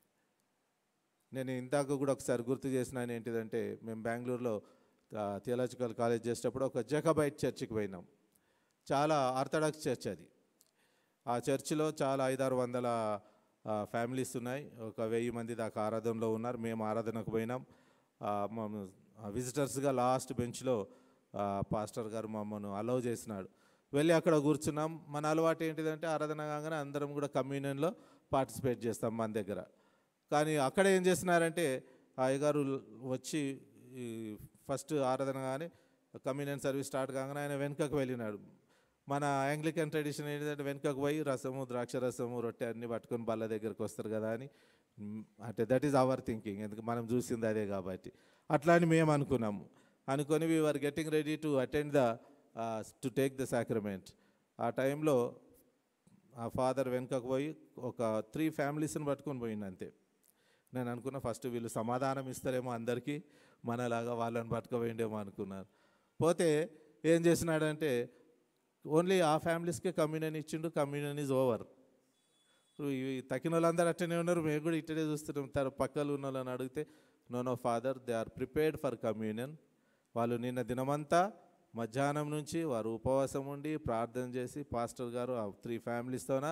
నేను ఇందాక కూడా ఒకసారి గుర్తు చేసినాను ఏంటిదంటే మేము బెంగళూరులో థియాలజికల్ కాలేజ్ చేసేటప్పుడు ఒక జకబైట్ చర్చికి పోయినాం చాలా ఆర్థడాక్స్ చర్చ్ అది ఆ చర్చిలో చాలా ఐదారు వందల ఫ్యామిలీస్ ఉన్నాయి ఒక వెయ్యి మంది దాకా ఆరాధనలో ఉన్నారు మేము ఆరాధనకు పోయినాం ఆ, మమ్మ విజిటర్స్గా లాస్ట్ బెంచ్లో పాస్టర్ గారు మమ్మల్ని అలౌ చేసినాడు వెళ్ళి అక్కడ కూర్చున్నాం మన అలవాటు ఏంటిదంటే ఆరాధన కాగానే అందరం కూడా కమ్యూనియన్లో పార్టిసిపేట్ చేస్తాం మన దగ్గర కానీ అక్కడ ఏం చేస్తున్నారంటే ఆ అయ్యగారు వచ్చి ఈ ఫస్ట్ ఆరాధన కానీ కమ్యూనియన్ సర్వీస్ స్టార్ట్ కాగానే ఆయన వెనుకకు వెళ్ళినాడు మన యాంగ్లికన్ ట్రెడిషన్ ఏంటంటే వెనుకకు పోయి రసము ద్రాక్ష రసము రొట్టె అన్ని పట్టుకొని బల్ల దగ్గరకు వస్తారు కదా అని మ్, అంటే దట్ ఈజ్ అవర్ థింకింగ్ ఎందుకు మనం చూసింది అదే కాబట్టి అట్లా అని మేము అనుకున్నాము అనుకొని we are getting ready to attend the to take the sacrament ఆ టైంలో ఆ ఫాదర్ వెనుకకు పోయి ఒక త్రీ ఫ్యామిలీస్ని పట్టుకొని పోయింది అంతే నేను అనుకున్నా ఫస్ట్ వీళ్ళు సమాధానం ఇస్తారేమో అందరికీ మనలాగా వాళ్ళని పట్టుకుపోయిండేమో అనుకున్నాను పోతే ఏం చేసినాడంటే ఓన్లీ ఆ ఫ్యామిలీస్కే కమ్యూనియన్ ఇచ్చిండు కమ్యూనియన్ ఈజ్ ఓవర్ ఈ తక్కిన వాళ్ళందరూ అట్టనే ఉన్నారు మేము కూడా ఇట్టనే చూస్తున్నాం తర పక్కలు ఉన్న వాళ్ళని అడిగితే no no father they are prepared for communion వాళ్ళు నిన్న దినమంతా మధ్యాహ్నం నుంచి వారు ఉపవాసం ఉండి ప్రార్థన చేసి పాస్టర్ గారు ఆ త్రీ ఫ్యామిలీస్తోన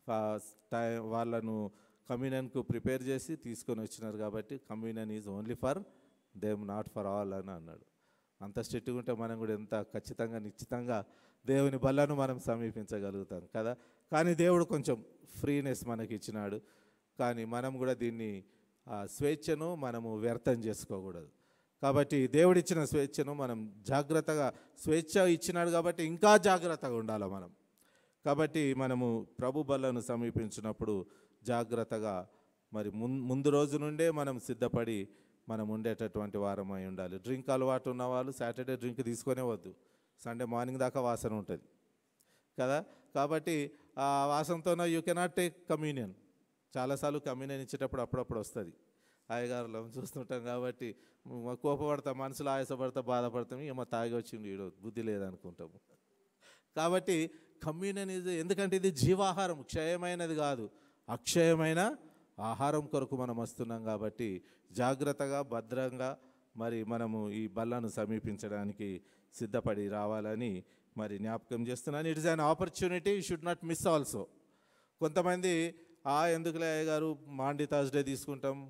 టైం వాళ్ళను కమ్యూనియన్కు ప్రిపేర్ చేసి తీసుకొని వచ్చినారు కాబట్టి communion is only for them not for all అని అన్నాడు అంత స్ట్రిక్ట్గా ఉంటే మనం కూడా ఎంత ఖచ్చితంగా నిశ్చితంగా దేవుని బల్లను మనం సమీపించగలుగుతాం కదా కానీ దేవుడు కొంచెం ఫ్రీనెస్ మనకి ఇచ్చినాడు కానీ మనం కూడా దీన్ని ఆ స్వేచ్ఛను మనము వ్యర్థం చేసుకోకూడదు కాబట్టి దేవుడిచ్చిన స్వేచ్ఛను మనం జాగ్రత్తగా స్వేచ్ఛ ఇచ్చినాడు కాబట్టి ఇంకా జాగ్రత్తగా ఉండాలి మనం కాబట్టి మనము ప్రభు బల్లను సమీపించినప్పుడు జాగ్రత్తగా మరి ముం- ముందు రోజు నుండే మనం సిద్ధపడి మనం ఉండేటటువంటి వారం అయి ఉండాలి డ్రింక్ అలవాటు ఉన్న వాళ్ళు సాటర్డే డ్రింక్ తీసుకొనే వద్దు సండే మార్నింగ్ దాకా వాసన ఉంటుంది కదా కాబట్టి ఆ వాసనతోన యూ కెనాట్ టేక్ కమ్యూనియన్ చాలాసార్లు కమ్యూనియన్ ఇచ్చేటప్పుడు అప్పుడప్పుడు వస్తుంది అయ్యగారులో చూస్తుంటాం కాబట్టి మ- కోపపడతాం మనసులో ఆయాసపడతా బాధపడతాం ఏమో తాగి వచ్చింది ఈడో బుద్ధి లేదనుకుంటాము కాబట్టి కమ్యూనియన్ ఇది ఎందుకంటే ఇది జీవాహారం క్షయమైనది కాదు అక్షయమైన ఆహారం కొరకు మనం వస్తున్నాం కాబట్టి జాగ్రత్తగా భద్రంగా మరి మనము ఈ బల్లను సమీపించడానికి సిద్ధపడి రావాలని మరి జ్ఞాపకం చేస్తున్నాను it is an opportunity should not miss also కొంతమంది ఆ ఎందుకులే అయ్య గారు మాండి థర్స్డే తీసుకుంటాం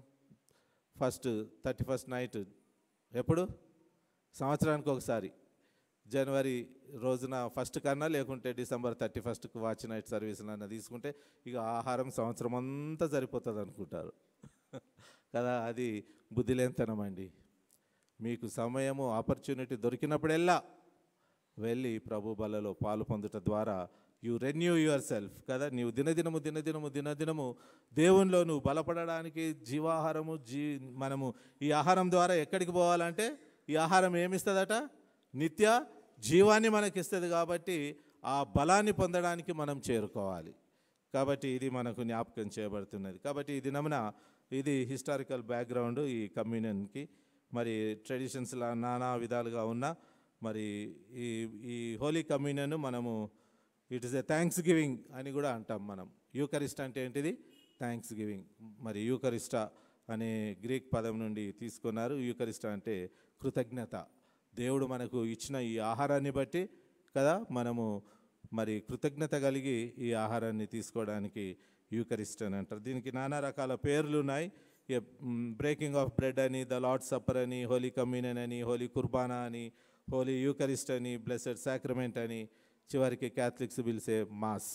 ఫస్ట్ థర్టీ ఫస్ట్ నైట్ ఎప్పుడు సంవత్సరానికి ఒకసారి జనవరి రోజున ఫస్ట్ కన్నా లేకుంటే డిసెంబర్ థర్టీ ఫస్ట్కి వాచ్ నైట్ సర్వీస్ అన్న తీసుకుంటే ఇక ఆహారం సంవత్సరం అంతా సరిపోతుంది అనుకుంటారు కదా అది బుద్ధిలేనితనం అండి మీకు సమయము ఆపర్చునిటీ దొరికినప్పుడెల్లా వెళ్ళి ప్రభు బలలో పాలు పొందుట ద్వారా యు రెన్యూ యువర్ సెల్ఫ్ కదా నీవు దినదినము దినదినము దినదినము దేవునిలో నువ్వు బలపడడానికి జీవాహారము జీ మనము ఈ ఆహారం ద్వారా ఎక్కడికి పోవాలంటే ఈ ఆహారం ఏమిస్తుందట నిత్య జీవాన్ని మనకిస్తుంది కాబట్టి ఆ బలాన్ని పొందడానికి మనం చేరుకోవాలి కాబట్టి ఇది మనకు జ్ఞాపకం చేయబడుతున్నది కాబట్టి ఈ దినమున ఇది హిస్టారికల్ బ్యాక్గ్రౌండ్ ఈ కమ్యూనియన్కి మరి ట్రెడిషన్స్ నానా విధాలుగా ఉన్న మరి ఈ ఈ హోలీ కమ్యూనియన్ మనము it is a thanksgiving అని కూడా అంటాం మనం యూకరిస్ట్ అంటే ఏంటిది థ్యాంక్స్ గివింగ్ మరి యూకరిస్టా అనే గ్రీక్ పదం నుండి తీసుకున్నారు యూకరిస్టా అంటే కృతజ్ఞత దేవుడు మనకు ఇచ్చిన ఈ ఆహారాన్ని బట్టి కదా మనము మరి కృతజ్ఞత కలిగి ఈ ఆహారాన్ని తీసుకోవడానికి యూకరిస్ట్ అని అంటారు దీనికి నానా రకాల పేర్లు ఉన్నాయి బ్రేకింగ్ ఆఫ్ బ్రెడ్ అని ద లార్డ్ సప్పర్ అని హోలీ కమ్యూనియన్ అని హోలీ కుర్బానా అని హోలీ యూకరిస్ట్ అని బ్లెస్డ్ సాక్రమెంట్ అని చివరికి క్యాథలిక్స్ పిలిచే మాస్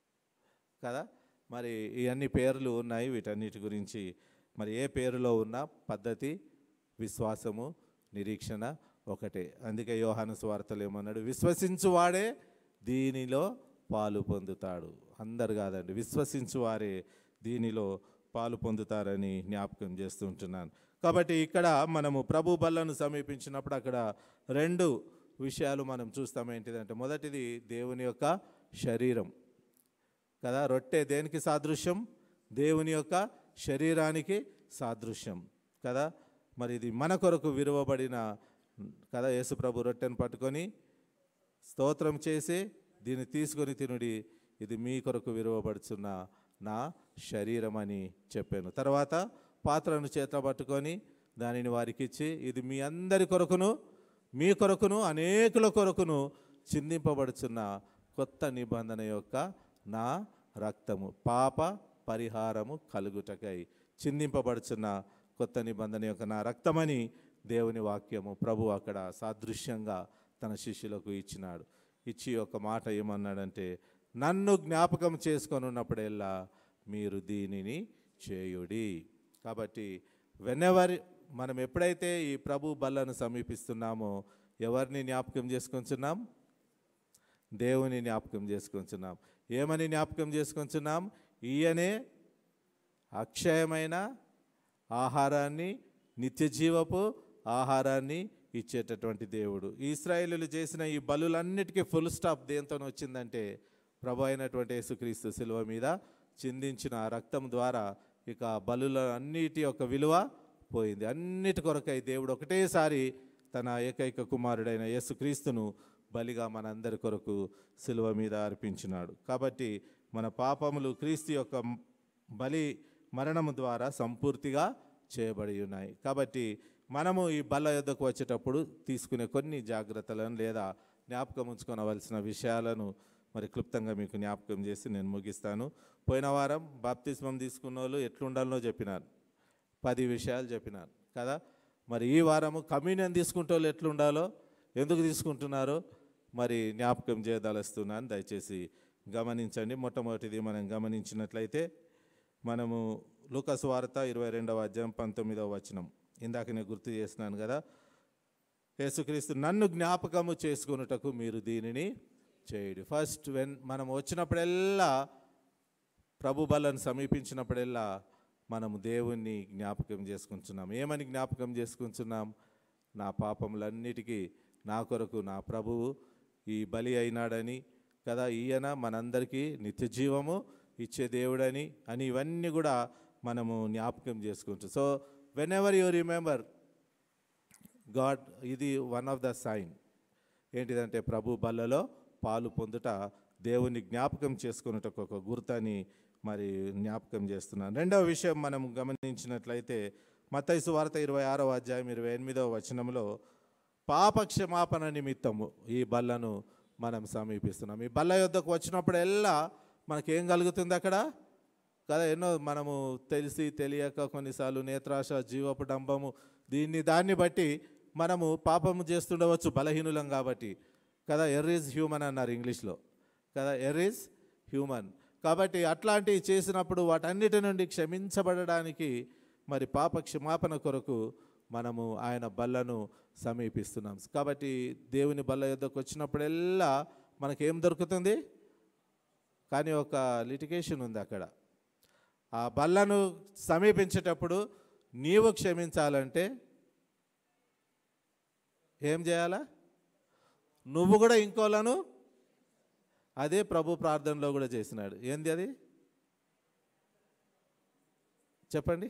కదా మరి ఇవన్నీ పేర్లు ఉన్నాయి వీటన్నిటి గురించి మరి ఏ పేరులో ఉన్న పద్ధతి విశ్వాసము నిరీక్షణ ఒకటే అందుకే యోహాను స్వార్థలు ఏమన్నాడు విశ్వసించువాడే దీనిలో పాలు పొందుతాడు అందరు కాదండి విశ్వసించువారే దీనిలో పాలు పొందుతారని జ్ఞాపకం చేస్తుంటున్నాను కాబట్టి ఇక్కడ మనము ప్రభు బల్లను సమీపించినప్పుడు అక్కడ రెండు విషయాలు మనం చూస్తాం ఏంటిదంటే మొదటిది దేవుని యొక్క శరీరం కదా రొట్టె దేనికి సాదృశ్యం దేవుని యొక్క శరీరానికి సాదృశ్యం కదా మరి ఇది మన కొరకు విరువబడిన కదా యేసుప్రభు రొట్టెను పట్టుకొని స్తోత్రం చేసి దీన్ని తీసుకొని తినుడి ఇది మీ కొరకు విరువబడుచున్న నా శరీరం అని చెప్పాను తర్వాత పాత్రను చేత పట్టుకొని దానిని వారికి ఇచ్చి ఇది మీ అందరి కొరకును మీ కొరకును అనేకుల కొరకును చిందింపబడుచున్న కొత్త నిబంధన యొక్క నా రక్తము పాప పరిహారము కలుగుటకై చిందింపబడుచున్న కొత్త నిబంధన యొక్క నా రక్తమని దేవుని వాక్యము ప్రభు అక్కడ సాదృశ్యంగా తన శిష్యులకు ఇచ్చినాడు ఇచ్చి ఒక మాట ఏమన్నాడంటే నన్ను జ్ఞాపకం చేసుకొని ఉన్నప్పుడెల్లా మీరు దీనిని చేయుడి కాబట్టి వెనెవర్ మనం ఎప్పుడైతే ఈ ప్రభు బల్లను సమీపిస్తున్నామో ఎవరిని జ్ఞాపకం చేసుకుంటున్నాం దేవుని జ్ఞాపకం చేసుకుంటున్నాం ఏమని జ్ఞాపకం చేసుకుంటున్నాం ఈయనే అక్షయమైన ఆహారాన్ని నిత్య జీవపు ఆహారాన్ని ఇచ్చేటటువంటి దేవుడు ఇస్రాయేలీలు చేసిన ఈ బలులన్నిటికీ ఫుల్ స్టాప్ దేంతో వచ్చిందంటే ప్రభు అయినటువంటి యేసుక్రీస్తు శిలువ మీద చిందించిన ఆ రక్తం ద్వారా ఇక ఆ బలుల అన్నిటి యొక్క విలువ పోయింది అన్నిటి కొరకై దేవుడు ఒకటేసారి తన ఏకైక కుమారుడైన యేసుక్రీస్తును బలిగా మనందరి కొరకు శిలువ మీద అర్పించినాడు కాబట్టి మన పాపములు క్రీస్తు యొక్క బలి మరణము ద్వారా సంపూర్తిగా చేయబడి ఉన్నాయి కాబట్టి మనము ఈ బల్ల యొద్దకు వచ్చేటప్పుడు తీసుకునే కొన్ని జాగ్రత్తలను లేదా జ్ఞాపకం ఉంచుకోవలసిన విషయాలను మరి క్లుప్తంగా మీకు జ్ఞాపకం చేసి నేను ముగిస్తాను పోయిన వారం బాప్తిస్మం తీసుకున్న వాళ్ళు ఎట్లుండాలనో చెప్పినాను పది విషయాలు చెప్పినాను కదా మరి ఈ వారము కమ్యూనియన్ తీసుకుంటే వాళ్ళు ఎట్లుండాలో ఎందుకు తీసుకుంటున్నారో మరి జ్ఞాపకం చేయదలుస్తున్నాను దయచేసి గమనించండి మొట్టమొదటిది మనం గమనించినట్లయితే మనము లూకస్ వార్త ఇరవై రెండవ అధ్యాయం పంతొమ్మిదవ వచనం ఇందాక నేను గుర్తు చేసినాను కదా యేసుక్రీస్తు నన్ను జ్ఞాపకము చేసుకొనుటకు మీరు దీనిని చేయుడి ఫస్ట్ వెన్ మనం వచ్చినప్పుడెల్లా ప్రభు బలను సమీపించినప్పుడెల్లా మనము దేవుణ్ణి జ్ఞాపకం చేసుకుంటున్నాం ఏమని జ్ఞాపకం చేసుకుంటున్నాం నా పాపములన్నిటికీ నా కొరకు నా ప్రభువు ఈ బలి అయినాడని కదా ఈయన మనందరికీ నిత్య జీవము ఇచ్చే దేవుడని అని ఇవన్నీ కూడా మనము జ్ఞాపకం చేసుకుంటాం so whenever you remember God ఇది వన్ ఆఫ్ ద సైన్ ఏంటిదంటే ప్రభు బల్లలో పాలు పొందుట దేవుని జ్ఞాపకం చేసుకున్నటకు ఒక గుర్తని మరి జ్ఞాపకం చేస్తున్నాను రెండవ విషయం మనం గమనించినట్లయితే మత్తైసు వార్త ఇరవై ఆరవ అధ్యాయం ఇరవై ఎనిమిదవ వచనంలో పాపక్షమాపణ నిమిత్తము ఈ బల్లను మనం సమీపిస్తున్నాం ఈ బల్ల యొద్దకు వచ్చినప్పుడెల్లా మనకేం కలుగుతుంది అక్కడ కదా ఎన్నో మనము తెలిసి తెలియక కొన్నిసార్లు నేత్రాశ జీవపు డంబము దీన్ని దాన్ని బట్టి మనము పాపము చేస్తుండవచ్చు బలహీనులం కాబట్టి కదా ఎర్ ఈజ్ హ్యూమన్ అన్నారు ఇంగ్లీష్లో కదా ఎర్ ఈజ్ హ్యూమన్ కాబట్టి అట్లాంటివి చేసినప్పుడు వాటన్నిటి నుండి క్షమించబడడానికి మరి పాప క్షమాపణ కొరకు మనము ఆయన బల్లను సమీపిస్తున్నాం కాబట్టి దేవుని బల్ల యొద్దకు వచ్చినప్పుడెల్లా మనకేం దొరుకుతుంది కానీ ఒక లిటిగేషన్ ఉంది అక్కడ ఆ బల్లను సమీపించేటప్పుడు నీవు క్షమించాలంటే ఏం చేయాలా నువ్వు కూడా ఇంకోలను అదే ప్రభు ప్రార్థనలో కూడా చేసినాడు ఏంది అది చెప్పండి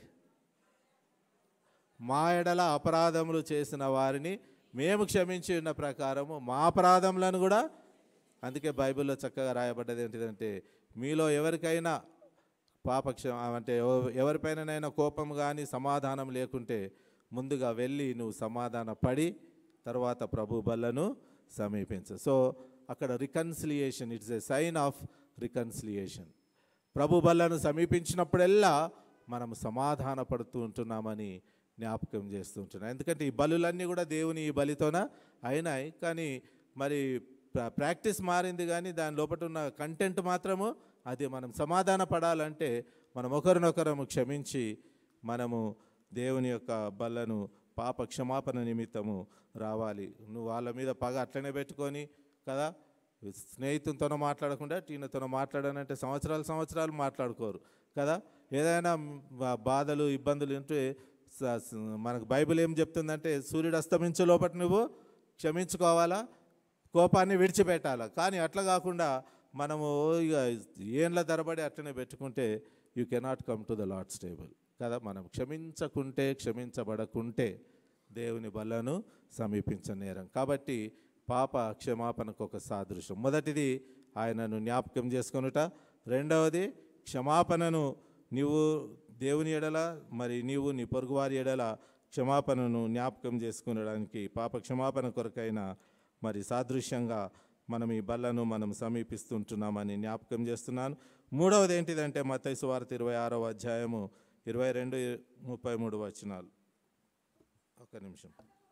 మా ఎడల అపరాధములు చేసిన వారిని మేము క్షమించి ఉన్న ప్రకారము మా అపరాధములను కూడా అందుకే బైబిల్లో చక్కగా రాయబడ్డది ఏంటిదంటే మీలో ఎవరికైనా పాపక్ష అంటే ఎవ- ఎవరిపైననైనా కోపం కానీ సమాధానం లేకుంటే ముందుగా వెళ్ళి నువ్వు సమాధాన పడి తర్వాత ప్రభు బల్లను సమీపించు సో అక్కడ reconciliation it's a sign of reconciliation ప్రభు బల్లను సమీపించినప్పుడెల్లా మనం సమాధాన పడుతూ ఉంటున్నామని జ్ఞాపకం చేస్తూ ఉంటున్నాం ఎందుకంటే ఈ బలులన్నీ కూడా దేవుని ఈ బలితోన అయినాయి కానీ మరి ప్రా- ప్రాక్టీస్ మారింది కానీ దాని లోపల ఉన్న కంటెంట్ మాత్రము అది మనం సమాధాన పడాలంటే మనం ఒకరినొకరము క్షమించి మనము దేవుని యొక్క బల్లను పాప క్షమాపణ నిమిత్తము రావాలి నువ్వు వాళ్ళ మీద పగ అట్లనే పెట్టుకొని కదా స్నేహితులతోనో మాట్లాడకుండా టీనతోనో మాట్లాడానంటే సంవత్సరాలు సంవత్సరాలు మాట్లాడుకోరు కదా ఏదైనా బా- బాధలు ఇబ్బందులు ఉంటే స- స- మనకు బైబిల్ ఏం చెప్తుందంటే సూర్యుడు అస్తమించే లోపల నువ్వు క్షమించుకోవాలా కోపాన్ని విడిచిపెట్టాలా కానీ అట్లా కాకుండా మనము ఇక ఏండ్ల తరబడి అట్లనే పెట్టుకుంటే you cannot come to the Lord's table కదా మనం క్షమించకుంటే క్షమించబడకుంటే దేవుని బలను సమీపించనేరం కాబట్టి పాప క్షమాపణకు ఒక సాదృశ్యం మొదటిది ఆయనను జ్ఞాపకం చేసుకొనుట రెండవది క్షమాపణను నీవు దేవుని ఎడల మరి నీవు నీ పొరుగువారి ఎడల క్షమాపణను జ్ఞాపకం చేసుకునడానికి పాప క్షమాపణ కొరకైన మరి సాదృశ్యంగా మనం ఈ బల్లను మనం సమీపిస్తుంటున్నామని జ్ఞాపకం చేస్తున్నాను మూడవది ఏంటిదంటే మత్తయి సువార్త ఇరవై ఆరవ అధ్యాయము ఇరవై రెండు ముప్పై మూడు వచనాలు ఒక నిమిషం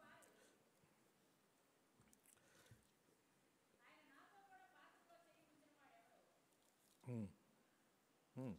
ఉమ్. ఉమ్.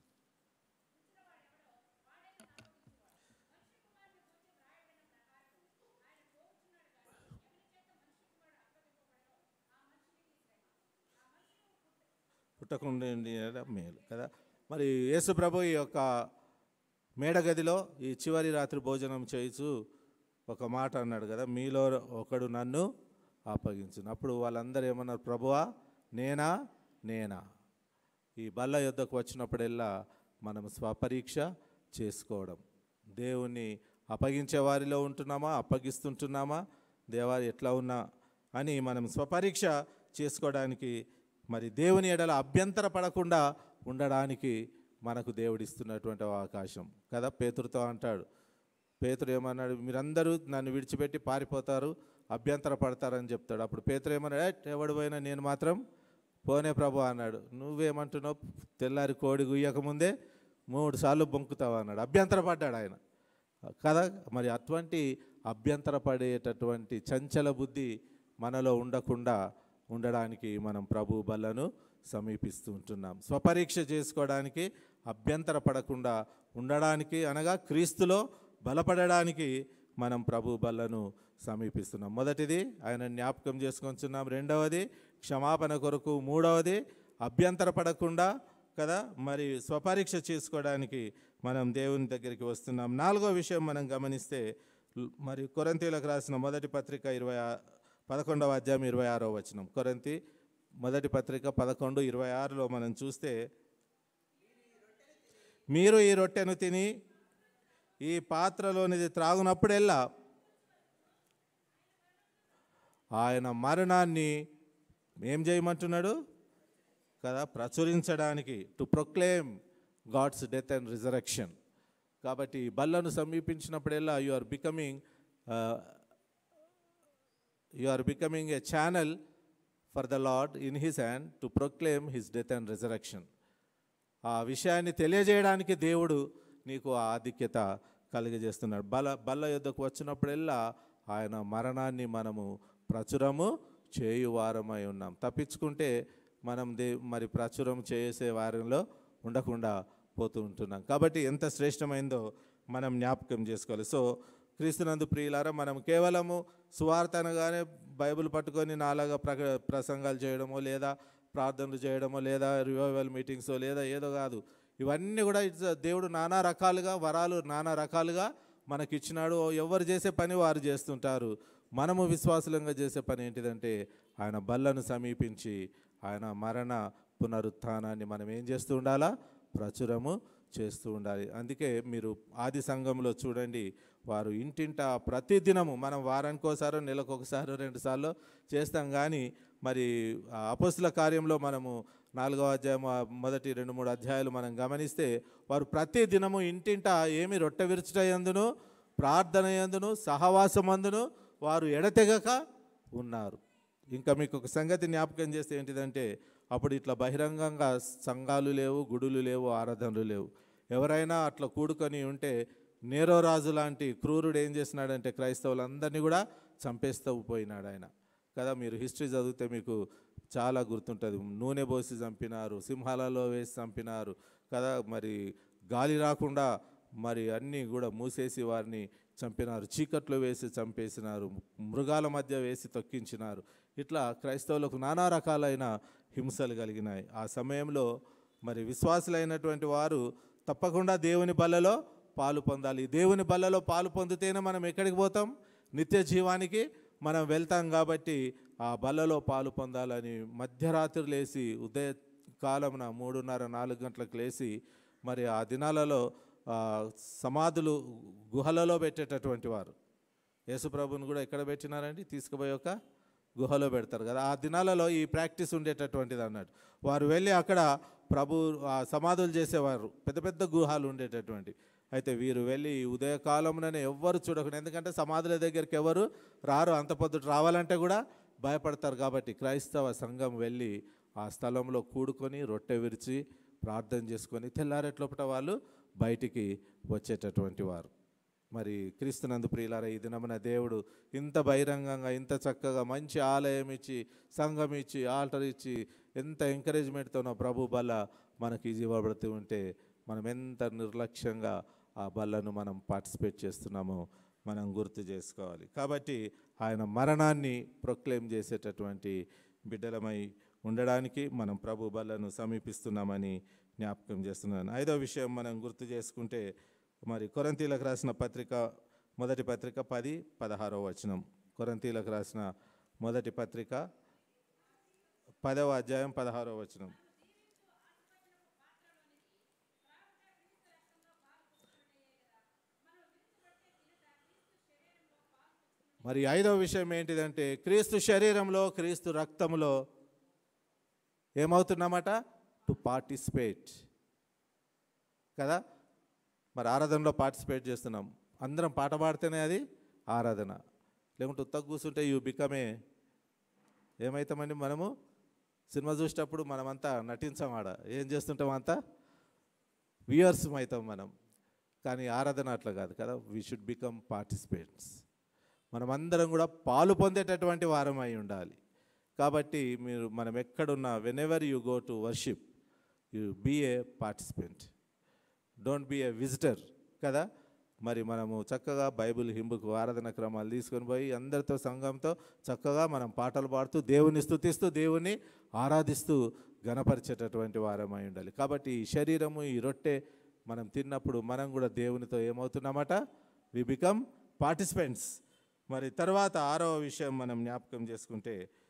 పుట్టకుండా ఉండడం మేలు కదా మరి యేసు ప్రభు ఈ యొక్క మేడగదిలో ఈ చివరి రాత్రి భోజనం చేయుచు ఒక మాట అన్నాడు కదా మీలో ఒకడు నన్ను అప్పగించును అప్పుడు వాళ్ళందరూ ఏమన్నారు ప్రభువా నేనా నేనా ఈ బల్ల యుద్ధకు వచ్చినప్పుడెల్లా మనం స్వపరీక్ష చేసుకోవడం దేవుణ్ణి అప్పగించే వారిలో ఉంటున్నామా అప్పగిస్తుంటున్నామా దేవా ఎట్లా ఉన్నా అని మనం స్వపరీక్ష చేసుకోవడానికి మరి దేవుని ఎడల అభ్యంతర పడకుండా ఉండడానికి మనకు దేవుడిస్తున్నటువంటి అవకాశం కదా పేతురుతో అంటాడు పేతురు ఏమన్నాడు మీరందరూ నన్ను విడిచిపెట్టి పారిపోతారు అభ్యంతర పడతారని చెప్తాడు అప్పుడు పేతురు ఏమన్నాడు "ఏట్, ఎవడు పోయినా నేను మాత్రం పోనే ప్రభు అన్నాడు నువ్వేమంటున్నావు తెల్లారి కోడి గుయ్యకముందే మూడు సార్లు బొంకుతావు అన్నాడు అభ్యంతర పడ్డాడు ఆయన కదా మరి అటువంటి అభ్యంతర పడేటటువంటి చంచల బుద్ధి మనలో ఉండకుండా ఉండడానికి మనం ప్రభు బలను సమీపిస్తూ ఉంటున్నాం స్వపరీక్ష చేసుకోవడానికి అభ్యంతర పడకుండా ఉండడానికి అనగా క్రీస్తులో బలపడడానికి మనం ప్రభు బలను సమీపిస్తున్నాం మొదటిది ఆయన జ్ఞాపకం చేసుకొంచున్నాం రెండవది క్షమాపణ కొరకు మూడవది అభ్యంతర పడకుండా కదా మరి స్వపరీక్ష చేసుకోవడానికి మనం దేవుని దగ్గరికి వస్తున్నాం నాలుగో విషయం మనం గమనిస్తే ల్- మరి కొరంతీలకు రాసిన మొదటి పత్రిక ఇరవై ఆ- పదకొండవ అధ్యాయం ఇరవై ఆరో వచనం కొరంతి మొదటి పత్రిక పదకొండు ఇరవై ఆరులో మనం చూస్తే మీరు ఈ రొట్టెను తిని ఈ పాత్రలోనిది త్రాగునప్పుడెల్లా ఆయన మరణాన్ని ఏం చేయమంటున్నాడు కదా ప్రచురించడానికి to proclaim God's death and resurrection కాబట్టి ఈ బల్లను సమీపించినప్పుడెల్లా you are becoming you are becoming a channel for the Lord in his hand to proclaim his death and resurrection ఆ విషయాన్ని తెలియజేయడానికి దేవుడు నీకు ఆ ఆధిక్యత కలిగజేస్తున్నాడు బల బల్ల యుద్ధకు వచ్చినప్పుడల్లా ఆయన మరణాన్ని మనము ప్రచురము చేయువారమై ఉన్నాం తప్పించుకుంటే మనం దే మరి ప్రచురం చేసే వారంలో ఉండకుండా పోతూ ఉంటున్నాం కాబట్టి ఎంత శ్రేష్టమైందో మనం జ్ఞాపకం చేసుకోవాలి సో క్రీస్తునందు ప్రియులారా మనం కేవలము సువార్త అనగానే బైబిల్ పట్టుకొని నాలాగా ప్ర ప్రసంగాలు చేయడమో లేదా ప్రార్థనలు చేయడమో లేదా రివైవల్ మీటింగ్స్ లేదా ఏదో కాదు ఇవన్నీ కూడా ఇట్స్ దేవుడు నానా రకాలుగా వరాలు నానా రకాలుగా మనకి ఇచ్చినాడు ఎవరు చేసే పని వారు చేస్తుంటారు మనము విశ్వాసులంగా చేసే పని ఏంటిదంటే ఆయన బల్లను సమీపించి ఆయన మరణ పునరుత్థానాన్ని మనం ఏం చేస్తూ ఉండాలా ప్రచురము చేస్తూ ఉండాలి అందుకే మీరు ఆది సంఘంలో చూడండి వారు ఇంటింట ప్రతిదినము మనం వారానికి ఒకసారి నెలకు ఒకసారి రెండు సార్లు చేస్తాం కానీ మరి ఆ అపోస్తుల కార్యంలో మనము నాలుగవ అధ్యాయం ఆ మొదటి రెండు మూడు అధ్యాయాలు మనం గమనిస్తే వారు ప్రతి దినము ఇంటింట ఏమి రొట్టె విరుచుట ఎందును ప్రార్థన ఎందును సహవాసమందును వారు ఎడతెగక ఉన్నారు ఇంకా మీకు ఒక సంగతి జ్ఞాపకం చేస్తే ఏంటిదంటే అప్పుడు ఇట్లా బహిరంగంగా సంఘాలు లేవు గుడులు లేవు ఆరాధనలు లేవు ఎవరైనా అట్లా కూడుకొని ఉంటే నేరో రాజు లాంటి క్రూరుడు ఏం చేసినాడంటే క్రైస్తవులందరినీ కూడా చంపేస్తూ పోయినాడు ఆయన కదా మీరు హిస్టరీ చదివితే మీకు చాలా గుర్తుంటుంది నూనె పోసి చంపినారు సింహాలలో వేసి చంపినారు కదా మరి గాలి రాకుండా మరి అన్నీ కూడా మూసేసి వారిని చంపినారు చీకట్లో వేసి చంపేసినారు మృగాల మధ్య వేసి తొక్కించినారు ఇట్లా క్రైస్తవులకు నానా రకాలైన హింసలు కలిగినాయి ఆ సమయంలో మరి విశ్వాసులైనటువంటి వారు తప్పకుండా దేవుని బల్లలో పాలు పొందాలి దేవుని బల్లలో పాలు పొందితేనే మనం ఎక్కడికి పోతాం నిత్య జీవానికి మనం వెళ్తాం కాబట్టి ఆ బల్లలో పాలు పొందాలని మధ్యరాత్రి లేచి ఉదయ కాలమున మూడున్నర నాలుగు గంటలకు లేచి మరి ఆ దినాలలో ఆ, సమాధులు గుహలలో పెట్టేటటువంటి వారు యేసుప్రభుని కూడా ఎక్కడ పెట్టినారండి తీసుకుపోయి ఒక గుహలో పెడతారు కదా ఆ దినాలలో ఈ ప్రాక్టీస్ ఉండేటటువంటిది అన్నట్టు వారు వెళ్ళి అక్కడ ప్రభు ఆ సమాధులు చేసేవారు పెద్ద పెద్ద గుహాలు ఉండేటటువంటి అయితే వీరు వెళ్ళి ఈ ఉదయకాలంలోనే ఎవ్వరు చూడకుండా ఎందుకంటే సమాధుల దగ్గరికి ఎవరు రారు అంత పొద్దుట రావాలంటే కూడా భయపడతారు కాబట్టి క్రైస్తవ సంఘం వెళ్ళి ఆ స్థలంలో కూడుకొని రొట్టె విరిచి ప్రార్థన చేసుకొని తెల్లారేట్లోపట వాళ్ళు బయటికి వచ్చేటటువంటి వారు మరి క్రీస్తునందు ప్రియులారా ఈ దినమున దేవుడు ఇంత బహిరంగంగా ఇంత చక్కగా మంచి ఆలయం ఇచ్చి సంఘం ఇచ్చి ఆల్టర్ ఇచ్చి ఎంత ఎంకరేజ్మెంట్తోనో ప్రభు బల్ల మనకి ఇవ్వబడుతూ ఉంటే మనం ఎంత నిర్లక్ష్యంగా ఆ బల్లను మనం పార్టిసిపేట్ చేస్తున్నామో మనం గుర్తు చేసుకోవాలి కాబట్టి ఆయన మరణాన్ని ప్రొక్లెయిమ్ చేసేటటువంటి బిడ్డలమై ఉండడానికి మనం ప్రభు బల్లను సమీపిస్తున్నామని జ్ఞాపకం చేస్తున్నాను ఐదో విషయం మనం గుర్తు చేసుకుంటే మరి కొరంతీలకు రాసిన పత్రిక మొదటి పత్రిక పది పదహారవ వచనం కొరంతీలకు రాసిన మొదటి పత్రిక పదవ అధ్యాయం పదహారవ వచనం మరి ఐదవ విషయం ఏంటిదంటే క్రీస్తు శరీరంలో క్రీస్తు రక్తంలో ఏమవుతున్నామట టు పార్టిసిపేట్ కదా మరి ఆరాధనలో పార్టిసిపేట్ చేస్తున్నాం అందరం పాట పాడితేనే అది ఆరాధన లేకుంటే ఉత్తగ కూర్చుంటే యూ బికమే ఏమవుతామండి మనము సినిమా చూసేటప్పుడు మనమంతా నటించాం ఆడ ఏం చేస్తుంటాం అంతా వ్యూయర్స్ అవుతాం మనం కానీ ఆరాధన అట్లా కాదు కదా వీ షుడ్ బికమ్ పార్టిసిపేట్స్ మనమందరం కూడా పాలు పొందేటటువంటి వారం అయి ఉండాలి కాబట్టి మీరు మనం ఎక్కడున్నా whenever you go to worship you be a participant don't be a visitor కదా మరి మనము చక్కగా బైబిల్ హింబుకు ఆరాధన క్రమాలు తీసుకొని పోయి అందరితో సంఘంతో చక్కగా మనం పాటలు పాడుతూ దేవుని స్తుతిస్తూ దేవుని ఆరాధిస్తూ గణపరిచేటటువంటి వారమై ఉండాలి కాబట్టి ఈ శరీరము ఈ రొట్టె మనం తిన్నప్పుడు మనం కూడా దేవునితో ఏమవుతున్నామట వి బికమ్ పార్టిసిపెంట్స్ మరి తర్వాత ఆరవ విషయం మనం జ్ఞాపకం చేసుకుంటే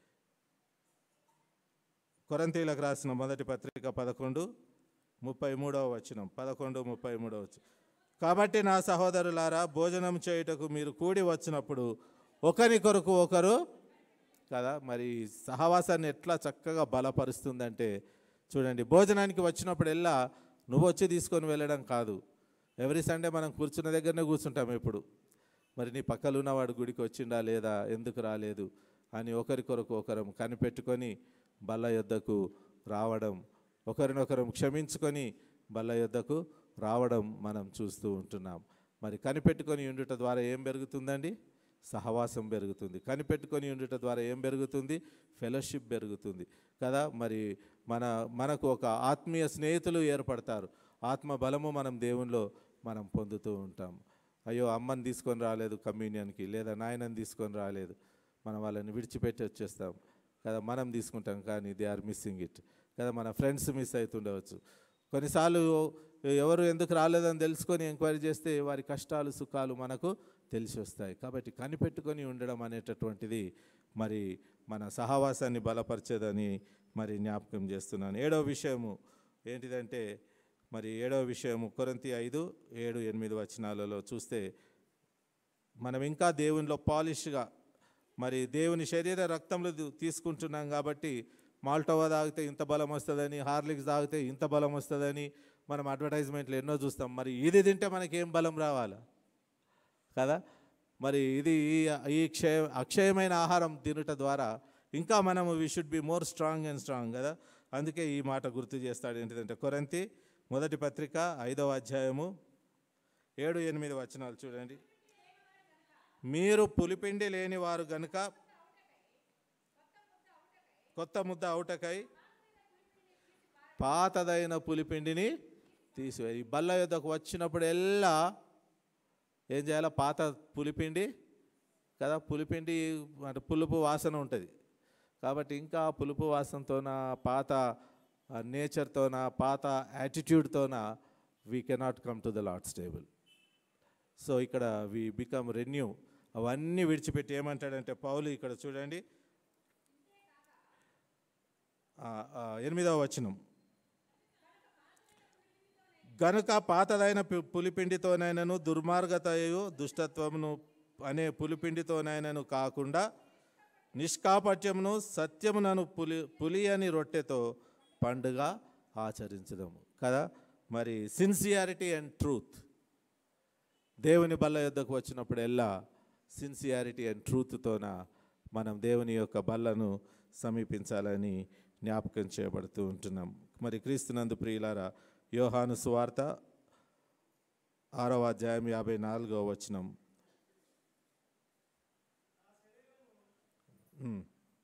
కొరంతీలకు రాసిన మొదటి పత్రిక పదకొండు ముప్పై మూడవ వచనం పదకొండు ముప్పై మూడవ వచనం కాబట్టి నా సహోదరులారా భోజనం చేయుటకు మీరు కూడి వచ్చినప్పుడు ఒకరి కొరకు ఒకరు కదా మరి సహవాసాన్ని ఎట్లా చక్కగా బలపరుస్తుందంటే చూడండి భోజనానికి వచ్చినప్పుడెల్లా నువ్వు వచ్చి తీసుకొని వెళ్ళడం కాదు ఎవ్రీ సండే మనం కూర్చున్న దగ్గరనే కూర్చుంటాం ఎప్పుడు మరి నీ పక్కన ఉన్నవాడు గుడికి వచ్చిండా లేదా ఎందుకు రాలేదు అని ఒకరికొరకు ఒకరం కనిపెట్టుకొని బల్ల యొద్దకు రావడం ఒకరినొకరం క్షమించుకొని బల్ల యొద్దకు రావడం మనం చూస్తూ ఉంటున్నాం మరి కనిపెట్టుకొని ఉండుట ద్వారా ఏం పెరుగుతుందండి సహవాసం పెరుగుతుంది కనిపెట్టుకొని ఉండుట ద్వారా ఏం పెరుగుతుంది ఫెలోషిప్ పెరుగుతుంది కదా మరి మన మనకు ఒక ఆత్మీయ స్నేహితులు ఏర్పడతారు ఆత్మ బలము మనం దేవునిలో మనం పొందుతూ ఉంటాం అయ్యో అమ్మని తీసుకొని రాలేదు కమ్యూనియన్కి లేదా నాయనని తీసుకొని రాలేదు మనం వాళ్ళని విడిచిపెట్టి వచ్చేస్తాం కదా మనం తీసుకుంటాం కానీ దే ఆర్ మిస్సింగ్ ఇట్ కదా మన ఫ్రెండ్స్ మిస్ అవుతుండవచ్చు కొన్నిసార్లు ఎవరు ఎందుకు రాలేదని తెలుసుకొని ఎంక్వైరీ చేస్తే వారి కష్టాలు సుఖాలు మనకు తెలిసి వస్తాయి కాబట్టి కనిపెట్టుకొని ఉండడం అనేటటువంటిది మరి మన సహవాసాన్ని బలపరిచేదని మరి జ్ఞాపకం చేస్తున్నాను ఏడవ విషయము ఏంటిదంటే మరి ఏడవ విషయము కొరంతి ఐదు ఏడు ఎనిమిది వచనాలలో చూస్తే మనం ఇంకా దేవునిలో పాలిష్గా మరి దేవుని శరీర రక్తంలో తీ- తీసుకుంటున్నాం కాబట్టి మాల్టోవా తాగితే ఇంత బలం వస్తుందని హార్లిక్స్ తాగితే ఇంత బలం వస్తుందని మనం అడ్వర్టైజ్మెంట్లు ఎన్నో చూస్తాం మరి ఇది తింటే మనకి ఏం బలం రావాలా కదా మరి ఇది ఈ- ఈ క్షయ అక్షయమైన ఆహారం తినుట ద్వారా ఇంకా మనము we should be more strong and strong కదా అందుకే ఈ మాట గుర్తు చేస్తాడు ఏంటిదంటే కొరంతి మొదటి పత్రిక ఐదవ అధ్యాయము ఏడు ఎనిమిది వచనాలు చూడండి మీరు పులిపిండి లేని వారు గనుక కొత్త ముద్ద అవుటకై పాతదైన పులిపిండిని తీసివే ఈ బల్ల యొద్దకు వచ్చినప్పుడు ఎల్లా ఏం చేయాలి పాత పులిపిండి కదా పులిపిండి అంటే పులుపు వాసన ఉంటుంది కాబట్టి ఇంకా పులుపు వాసనతోన పాత నేచర్తోన పాత యాటిట్యూడ్తోన we cannot come to the Lord's table so ఇక్కడ వి బికమ్ రెన్యూ అవన్నీ విడిచిపెట్టి ఏమంటాడంటే పౌలు ఇక్కడ చూడండి ఆ, ఆ, ఎనిమిదవ వచనం గనుక పాతదైన పు- పులిపిండితోనైనను దుర్మార్గతయు దుష్టత్వమును అనే పులిపిండితోనైనను కాకుండా నిష్కాపట్యమును సత్యమునను పులి పులి అని రొట్టెతో పండుగ ఆచరించదము కదా మరి సిన్సియారిటీ అండ్ ట్రూత్ దేవుని బల్ల యొద్దకు వచ్చినప్పుడు ఎల్లా సిన్సియారిటీ అండ్ ట్రూత్తోన మనం దేవుని యొక్క బల్లను సమీపించాలని జ్ఞాపకం చేయబడుతూ ఉంటున్నాం మరి క్రీస్తునందు ప్రియులారా యోహాను సువార్త ఆరవ అధ్యాయం యాభై నాలుగవ వచనం ఉమ్.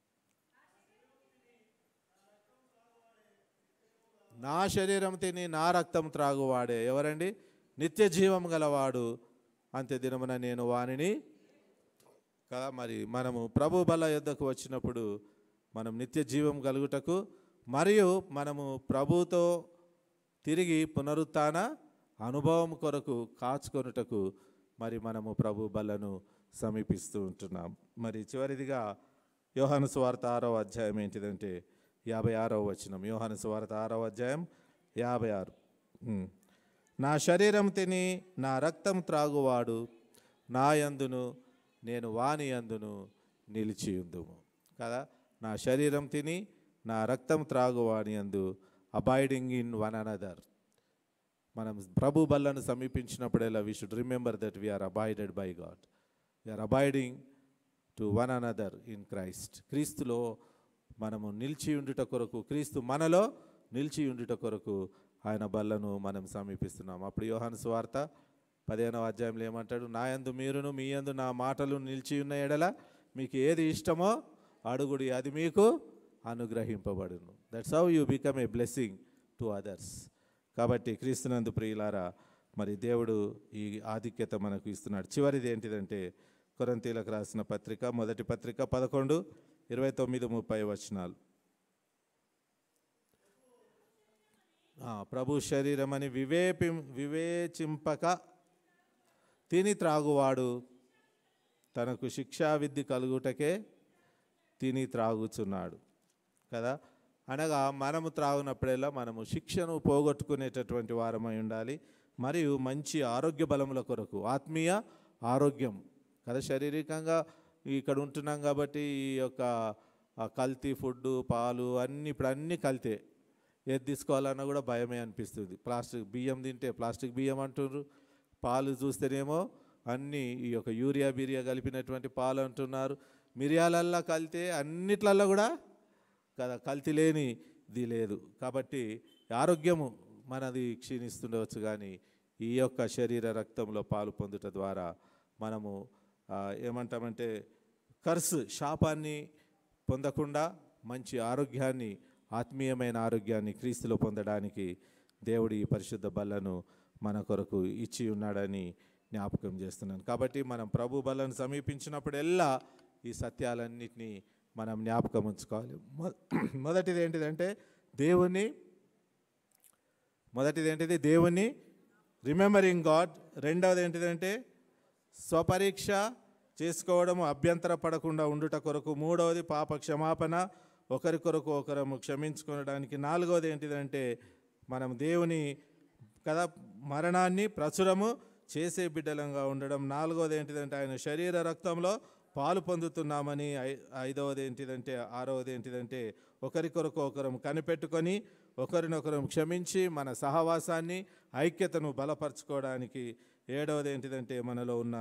నా శరీరం తిని నా రక్తం త్రాగువాడే ఎవరండి నిత్య జీవం గలవాడు అంత్య దినమున నేను వానిని కదా మరి మనము ప్రభు బల యొద్దకు వచ్చినప్పుడు మనం నిత్య జీవం కలుగుటకు మరియు మనము ప్రభుతో తిరిగి పునరుత్థాన అనుభవం కొరకు కాచుకొనుటకు మరి మనము ప్రభు బలను సమీపిస్తూ ఉంటున్నాం మరి చివరిదిగా యోహాను సువార్త ఆరవ అధ్యాయం ఏంటిదంటే యాభై ఆరవ వచనం యోహాను సువార్త ఆరవ అధ్యాయం యాభై ఆరు ఉమ్. నా శరీరం తిని నా రక్తం త్రాగువాడు నా యందును నేను వాని యందును నిలిచియుందుము కదా నా శరీరం తిని నా రక్తం త్రాగువాని యందు అబాయిడింగ్ ఇన్ వన్ అనదర్ మనం ప్రభు బల్లను సమీపించినప్పుడల్లా we should remember that we're abided by God we're abiding to one another in Christ క్రీస్తులో మనము నిలిచి ఉండుట కొరకు క్రీస్తు మనలో నిలిచి ఉండుట కొరకు ఆయన బల్లను మనం సమీపిస్తున్నాం అప్పుడు యోహాను స్వార్త పదిహేనవ అధ్యాయంలో ఏమంటాడు నా యందు మీరును మీ యందు నా మాటలు నిలిచి ఉన్న ఎడల మీకు ఏది ఇష్టమో అడుగుడి అది మీకు అనుగ్రహింపబడును that's how you become a blessing to others కాబట్టి క్రీస్తునందు ప్రియులారా మరి దేవుడు ఈ ఆధిక్యత మనకు ఇస్తున్నాడు చివరిది ఏంటిదంటే కొరంతీలకు రాసిన పత్రిక మొదటి పత్రిక పదకొండు ఇరవై తొమ్మిది ముప్పై వచనాలు ఆ, ప్రభు శరీరం అని వివేపి వివేచింపక తిని త్రాగువాడు తనకు శిక్షావిద్ధి కలుగుటకే తిని త్రాగుచున్నాడు కదా అనగా మనము త్రాగునప్పుడల్లా మనము శిక్షను పోగొట్టుకునేటటువంటి వారమై ఉండాలి మరియు మంచి ఆరోగ్య బలముల కొరకు ఆత్మీయ ఆరోగ్యం కదా శారీరకంగా ఇక్కడ ఉంటున్నాం కాబట్టి ఈ యొక్క ఆ కల్తీ ఫుడ్ పాలు అన్నీ ఇప్పుడు అన్నీ కల్తే ఏది తీసుకోవాలన్నా కూడా భయమే అనిపిస్తుంది ప్లాస్టిక్ బియ్యం తింటే ప్లాస్టిక్ బియ్యం అంటున్నారు పాలు చూస్తేనేమో అన్నీ ఈ యొక్క యూరియా బిరియా కలిపినటువంటి పాలు అంటున్నారు మిరియాలల్లా కలితే అన్నిట్లల్లో కూడా కదా కల్తీ లేని ఇది లేదు కాబట్టి ఆరోగ్యము మనది క్షీణిస్తుండవచ్చు కానీ ఈ యొక్క శరీర రక్తంలో పాలు పొందుట ద్వారా మనము ఆ, ఏమంటామంటే కర్స్ శాపాన్ని పొందకుండా మంచి ఆరోగ్యాన్ని ఆత్మీయమైన ఆరోగ్యాన్ని క్రీస్తులో పొందడానికి దేవుడి ఈ పరిశుద్ధ బలను మన కొరకు ఇచ్చి ఉన్నాడని జ్ఞాపకం చేస్తున్నాను కాబట్టి మనం ప్రభు బలను సమీపించినప్పుడెల్లా ఈ సత్యాలన్నిటినీ మనం జ్ఞాపకం ఉంచుకోవాలి మొ- మొదటిది ఏంటిదంటే దేవుని మొదటిది ఏంటిది దేవుని రిమెంబరింగ్ గాడ్ రెండవది ఏంటిదంటే స్వపరీక్ష చేసుకోవడము అభ్యంతర పడకుండా ఉండుట కొరకు మూడవది పాప క్షమాపణ ఒకరి కొరకు ఒకరము క్షమించుకోవడానికి నాలుగవది ఏంటిదంటే మనం దేవుని కదా మరణాన్ని ప్రచురము చేసే బిడ్డలంగా ఉండడం నాలుగవది ఏంటిదంటే ఆయన శరీర రక్తంలో పాలు పొందుతున్నామని ఐ- ఐదవది ఏంటిదంటే ఆరవది ఏంటిదంటే ఒకరి కొరకు ఒకరం కనిపెట్టుకొని ఒకరినొకరం క్షమించి మన సహవాసాన్ని ఐక్యతను బలపరచుకోవడానికి ఏడవది ఏంటిదంటే మనలో ఉన్న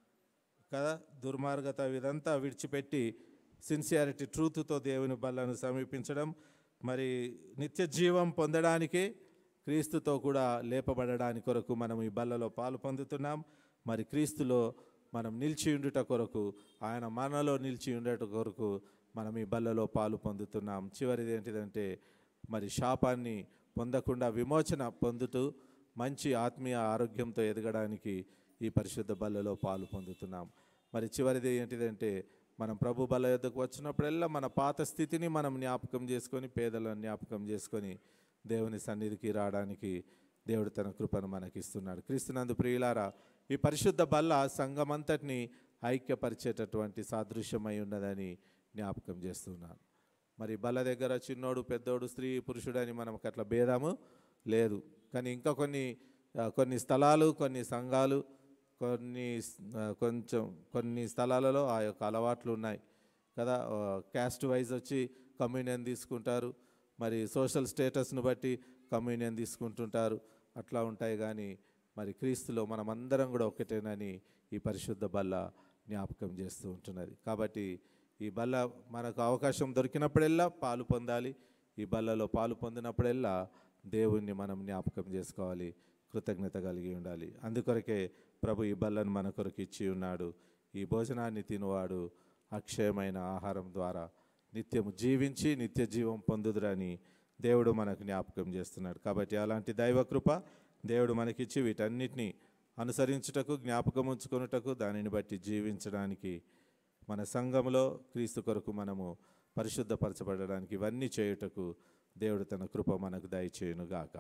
కదా దుర్మార్గత ఇదంతా విడిచిపెట్టి సిన్సియారిటీ ట్రూత్తో దేవుని బల్లను సమీపించడం మరి నిత్య జీవం పొందడానికి క్రీస్తుతో కూడా లేపబడడానికి కొరకు మనం ఈ బల్లలో పాలు పొందుతున్నాం మరి క్రీస్తులో మనం నిలిచి ఉండుట కొరకు ఆయన మనలో నిలిచి ఉండట కొరకు మనం ఈ బల్లలో పాలు పొందుతున్నాం చివరిది ఏంటిదంటే మరి శాపాన్ని పొందకుండా విమోచన పొందుతూ మంచి ఆత్మీయ ఆరోగ్యంతో ఎదగడానికి ఈ పరిశుద్ధ బల్లలో పాలు పొందుతున్నాం మరి చివరిది ఏంటిదంటే మనం ప్రభు బల యొద్దకు వచ్చినప్పుడల్లా మన పాత స్థితిని మనం జ్ఞాపకం చేసుకొని పేదలను జ్ఞాపకం చేసుకొని దేవుని సన్నిధికి రావడానికి దేవుడు తన కృపను మనకి ఇస్తున్నాడు క్రీస్తునందు ప్రియులారా ఈ పరిశుద్ధ బల్ల సంఘమంతటిని ఐక్యపరిచేటటువంటి సాదృశ్యమై ఉన్నదని జ్ఞాపకం చేస్తున్నాను మరి బల్ల దగ్గర చిన్నోడు పెద్దోడు స్త్రీ పురుషుడు అని మనకు అట్లా భేదము లేదు కానీ ఇంకా కొన్ని ఆ, కొన్ని స్థలాలు కొన్ని సంఘాలు కొన్ని ఆ, కొంచెం కొన్ని స్థలాలలో ఆ యొక్క అలవాట్లు ఉన్నాయి కదా క్యాస్ట్ వైజ్ వచ్చి కమ్యూనియన్ తీసుకుంటారు మరి సోషల్ స్టేటస్ను బట్టి కమ్యూనియన్ తీసుకుంటుంటారు అట్లా ఉంటాయి కానీ మరి క్రీస్తులో మనమందరం కూడా ఒకటేనని ఈ పరిశుద్ధ బల్ల జ్ఞాపకం చేస్తూ ఉంటున్నది కాబట్టి ఈ బల్ల మనకు అవకాశం దొరికినప్పుడల్లా పాలు పొందాలి ఈ బల్లలో పాలు పొందినప్పుడల్లా దేవుణ్ణి మనం జ్ఞాపకం చేసుకోవాలి కృతజ్ఞత కలిగి ఉండాలి అందుకొరకే ప్రభు ఈ బల్లను మన కొరకు ఇచ్చి ఉన్నాడు ఈ భోజనాన్ని తినువాడు అక్షయమైన ఆహారం ద్వారా నిత్యము జీవించి నిత్య జీవం పొందుదురని దేవుడు మనకు జ్ఞాపకం చేస్తున్నాడు కాబట్టి అలాంటి దైవకృప దేవుడు మనకిచ్చి వీటన్నిటిని అనుసరించుటకు జ్ఞాపకం ఉంచుకొనుటకు దానిని బట్టి జీవించడానికి మన సంఘంలో క్రీస్తు కొరకు మనము పరిశుద్ధపరచబడడానికి ఇవన్నీ చేయుటకు దేవుడు తన కృప మనకు దయచేయునుగాక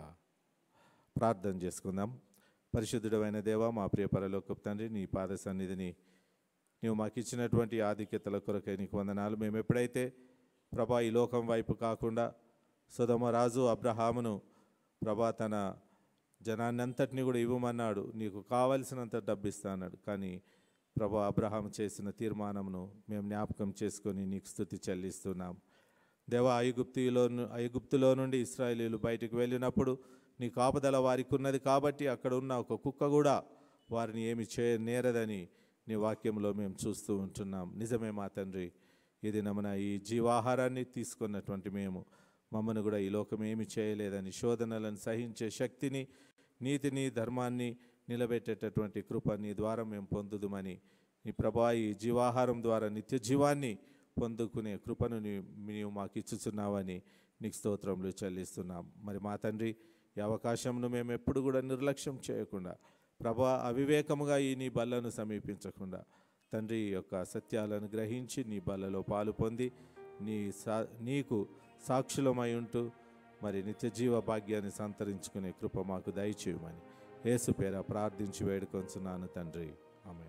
ప్రార్థన చేసుకుందాం పరిశుద్ధుడమైన దేవ మా ప్రియ పరలోకపు తండ్రి నీ పాద సన్నిధిని నీవు మాకు ఇచ్చినటువంటి ఆధిక్యతల కొరకై నీకు వందనాలు మేము ఎప్పుడైతే ప్రభా ఈ లోకం వైపు కాకుండా సుధమ రాజు అబ్రహామును ప్రభా తన జనాన్నంతటిని కూడా ఇవ్వమన్నాడు నీకు కావలసినంత డబ్బు ఇస్తా అన్నాడు కానీ ప్రభా అబ్రహాం చేసిన తీర్మానమును మేము జ్ఞాపకం చేసుకొని నీకు స్థుతి చెల్లిస్తున్నాం దేవ ఐగుప్తిలో ను- ఐగుప్తులో నుండి ఇస్రాయేలీలు బయటికి వెళ్ళినప్పుడు నీ కాపుదల వారికి ఉన్నది కాబట్టి అక్కడ ఉన్న ఒక కుక్క కూడా వారిని ఏమి చేయ నేరదని నీ వాక్యంలో మేము చూస్తూ ఉంటున్నాం నిజమే మా తండ్రి ఇది నమన ఈ జీవాహారాన్ని తీసుకున్నటువంటి మేము మమ్మను కూడా ఈ లోకం ఏమి చేయలేదని శోధనలను సహించే శక్తిని నీతిని ధర్మాన్ని నిలబెట్టేటటువంటి కృప నీ ద్వారా మేము పొందుదుమని నీ ప్రభా ఈ జీవాహారం ద్వారా నిత్య జీవాన్ని పొందుకునే కృపను నీ నీవు మాకు ఇచ్చుచున్నావని నీకు స్తోత్రములు చెల్లిస్తున్నాం మరి మా తండ్రి ఈ అవకాశంను మేము ఎప్పుడు కూడా నిర్లక్ష్యం చేయకుండా ప్రభా అవివేకముగా ఈ నీ బల్లను సమీపించకుండా తండ్రి ఈ యొక్క సత్యాలను గ్రహించి నీ బల్లలో పాలు పొంది నీ సా నీకు సాక్షులమై ఉంటూ మరి నిత్య జీవ భాగ్యాన్ని సంతరించుకునే కృప మాకు దయచేయమని యేసు పేర ప్రార్థించి వేడుకొంచున్నాను తండ్రి ఆమె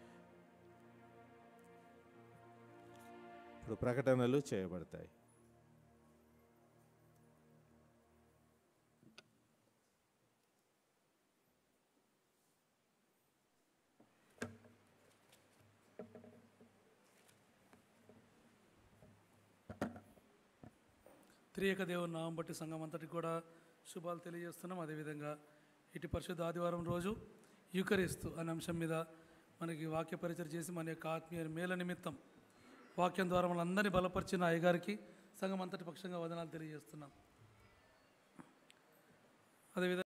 ఇప్పుడు ప్రకటనలు చేయబడతాయి త్రియక దేవుని నామం బట్టి సంఘం అంతటికి కూడా శుభాలు తెలియజేస్తున్నాం అదేవిధంగా ఇటు పరిశుద్ధ ఆదివారం రోజు యూకరిస్తూ అనే అంశం మీద మనకి వాక్య పరిచయం చేసి మన యొక్క ఆత్మీయ మేల నిమిత్తం వాక్యం ద్వారా మనందరినీ బలపరిచిన అయ్యగారికి సంఘం అంతటి పక్షంగా వదనాలు తెలియజేస్తున్నాం అదేవిధంగా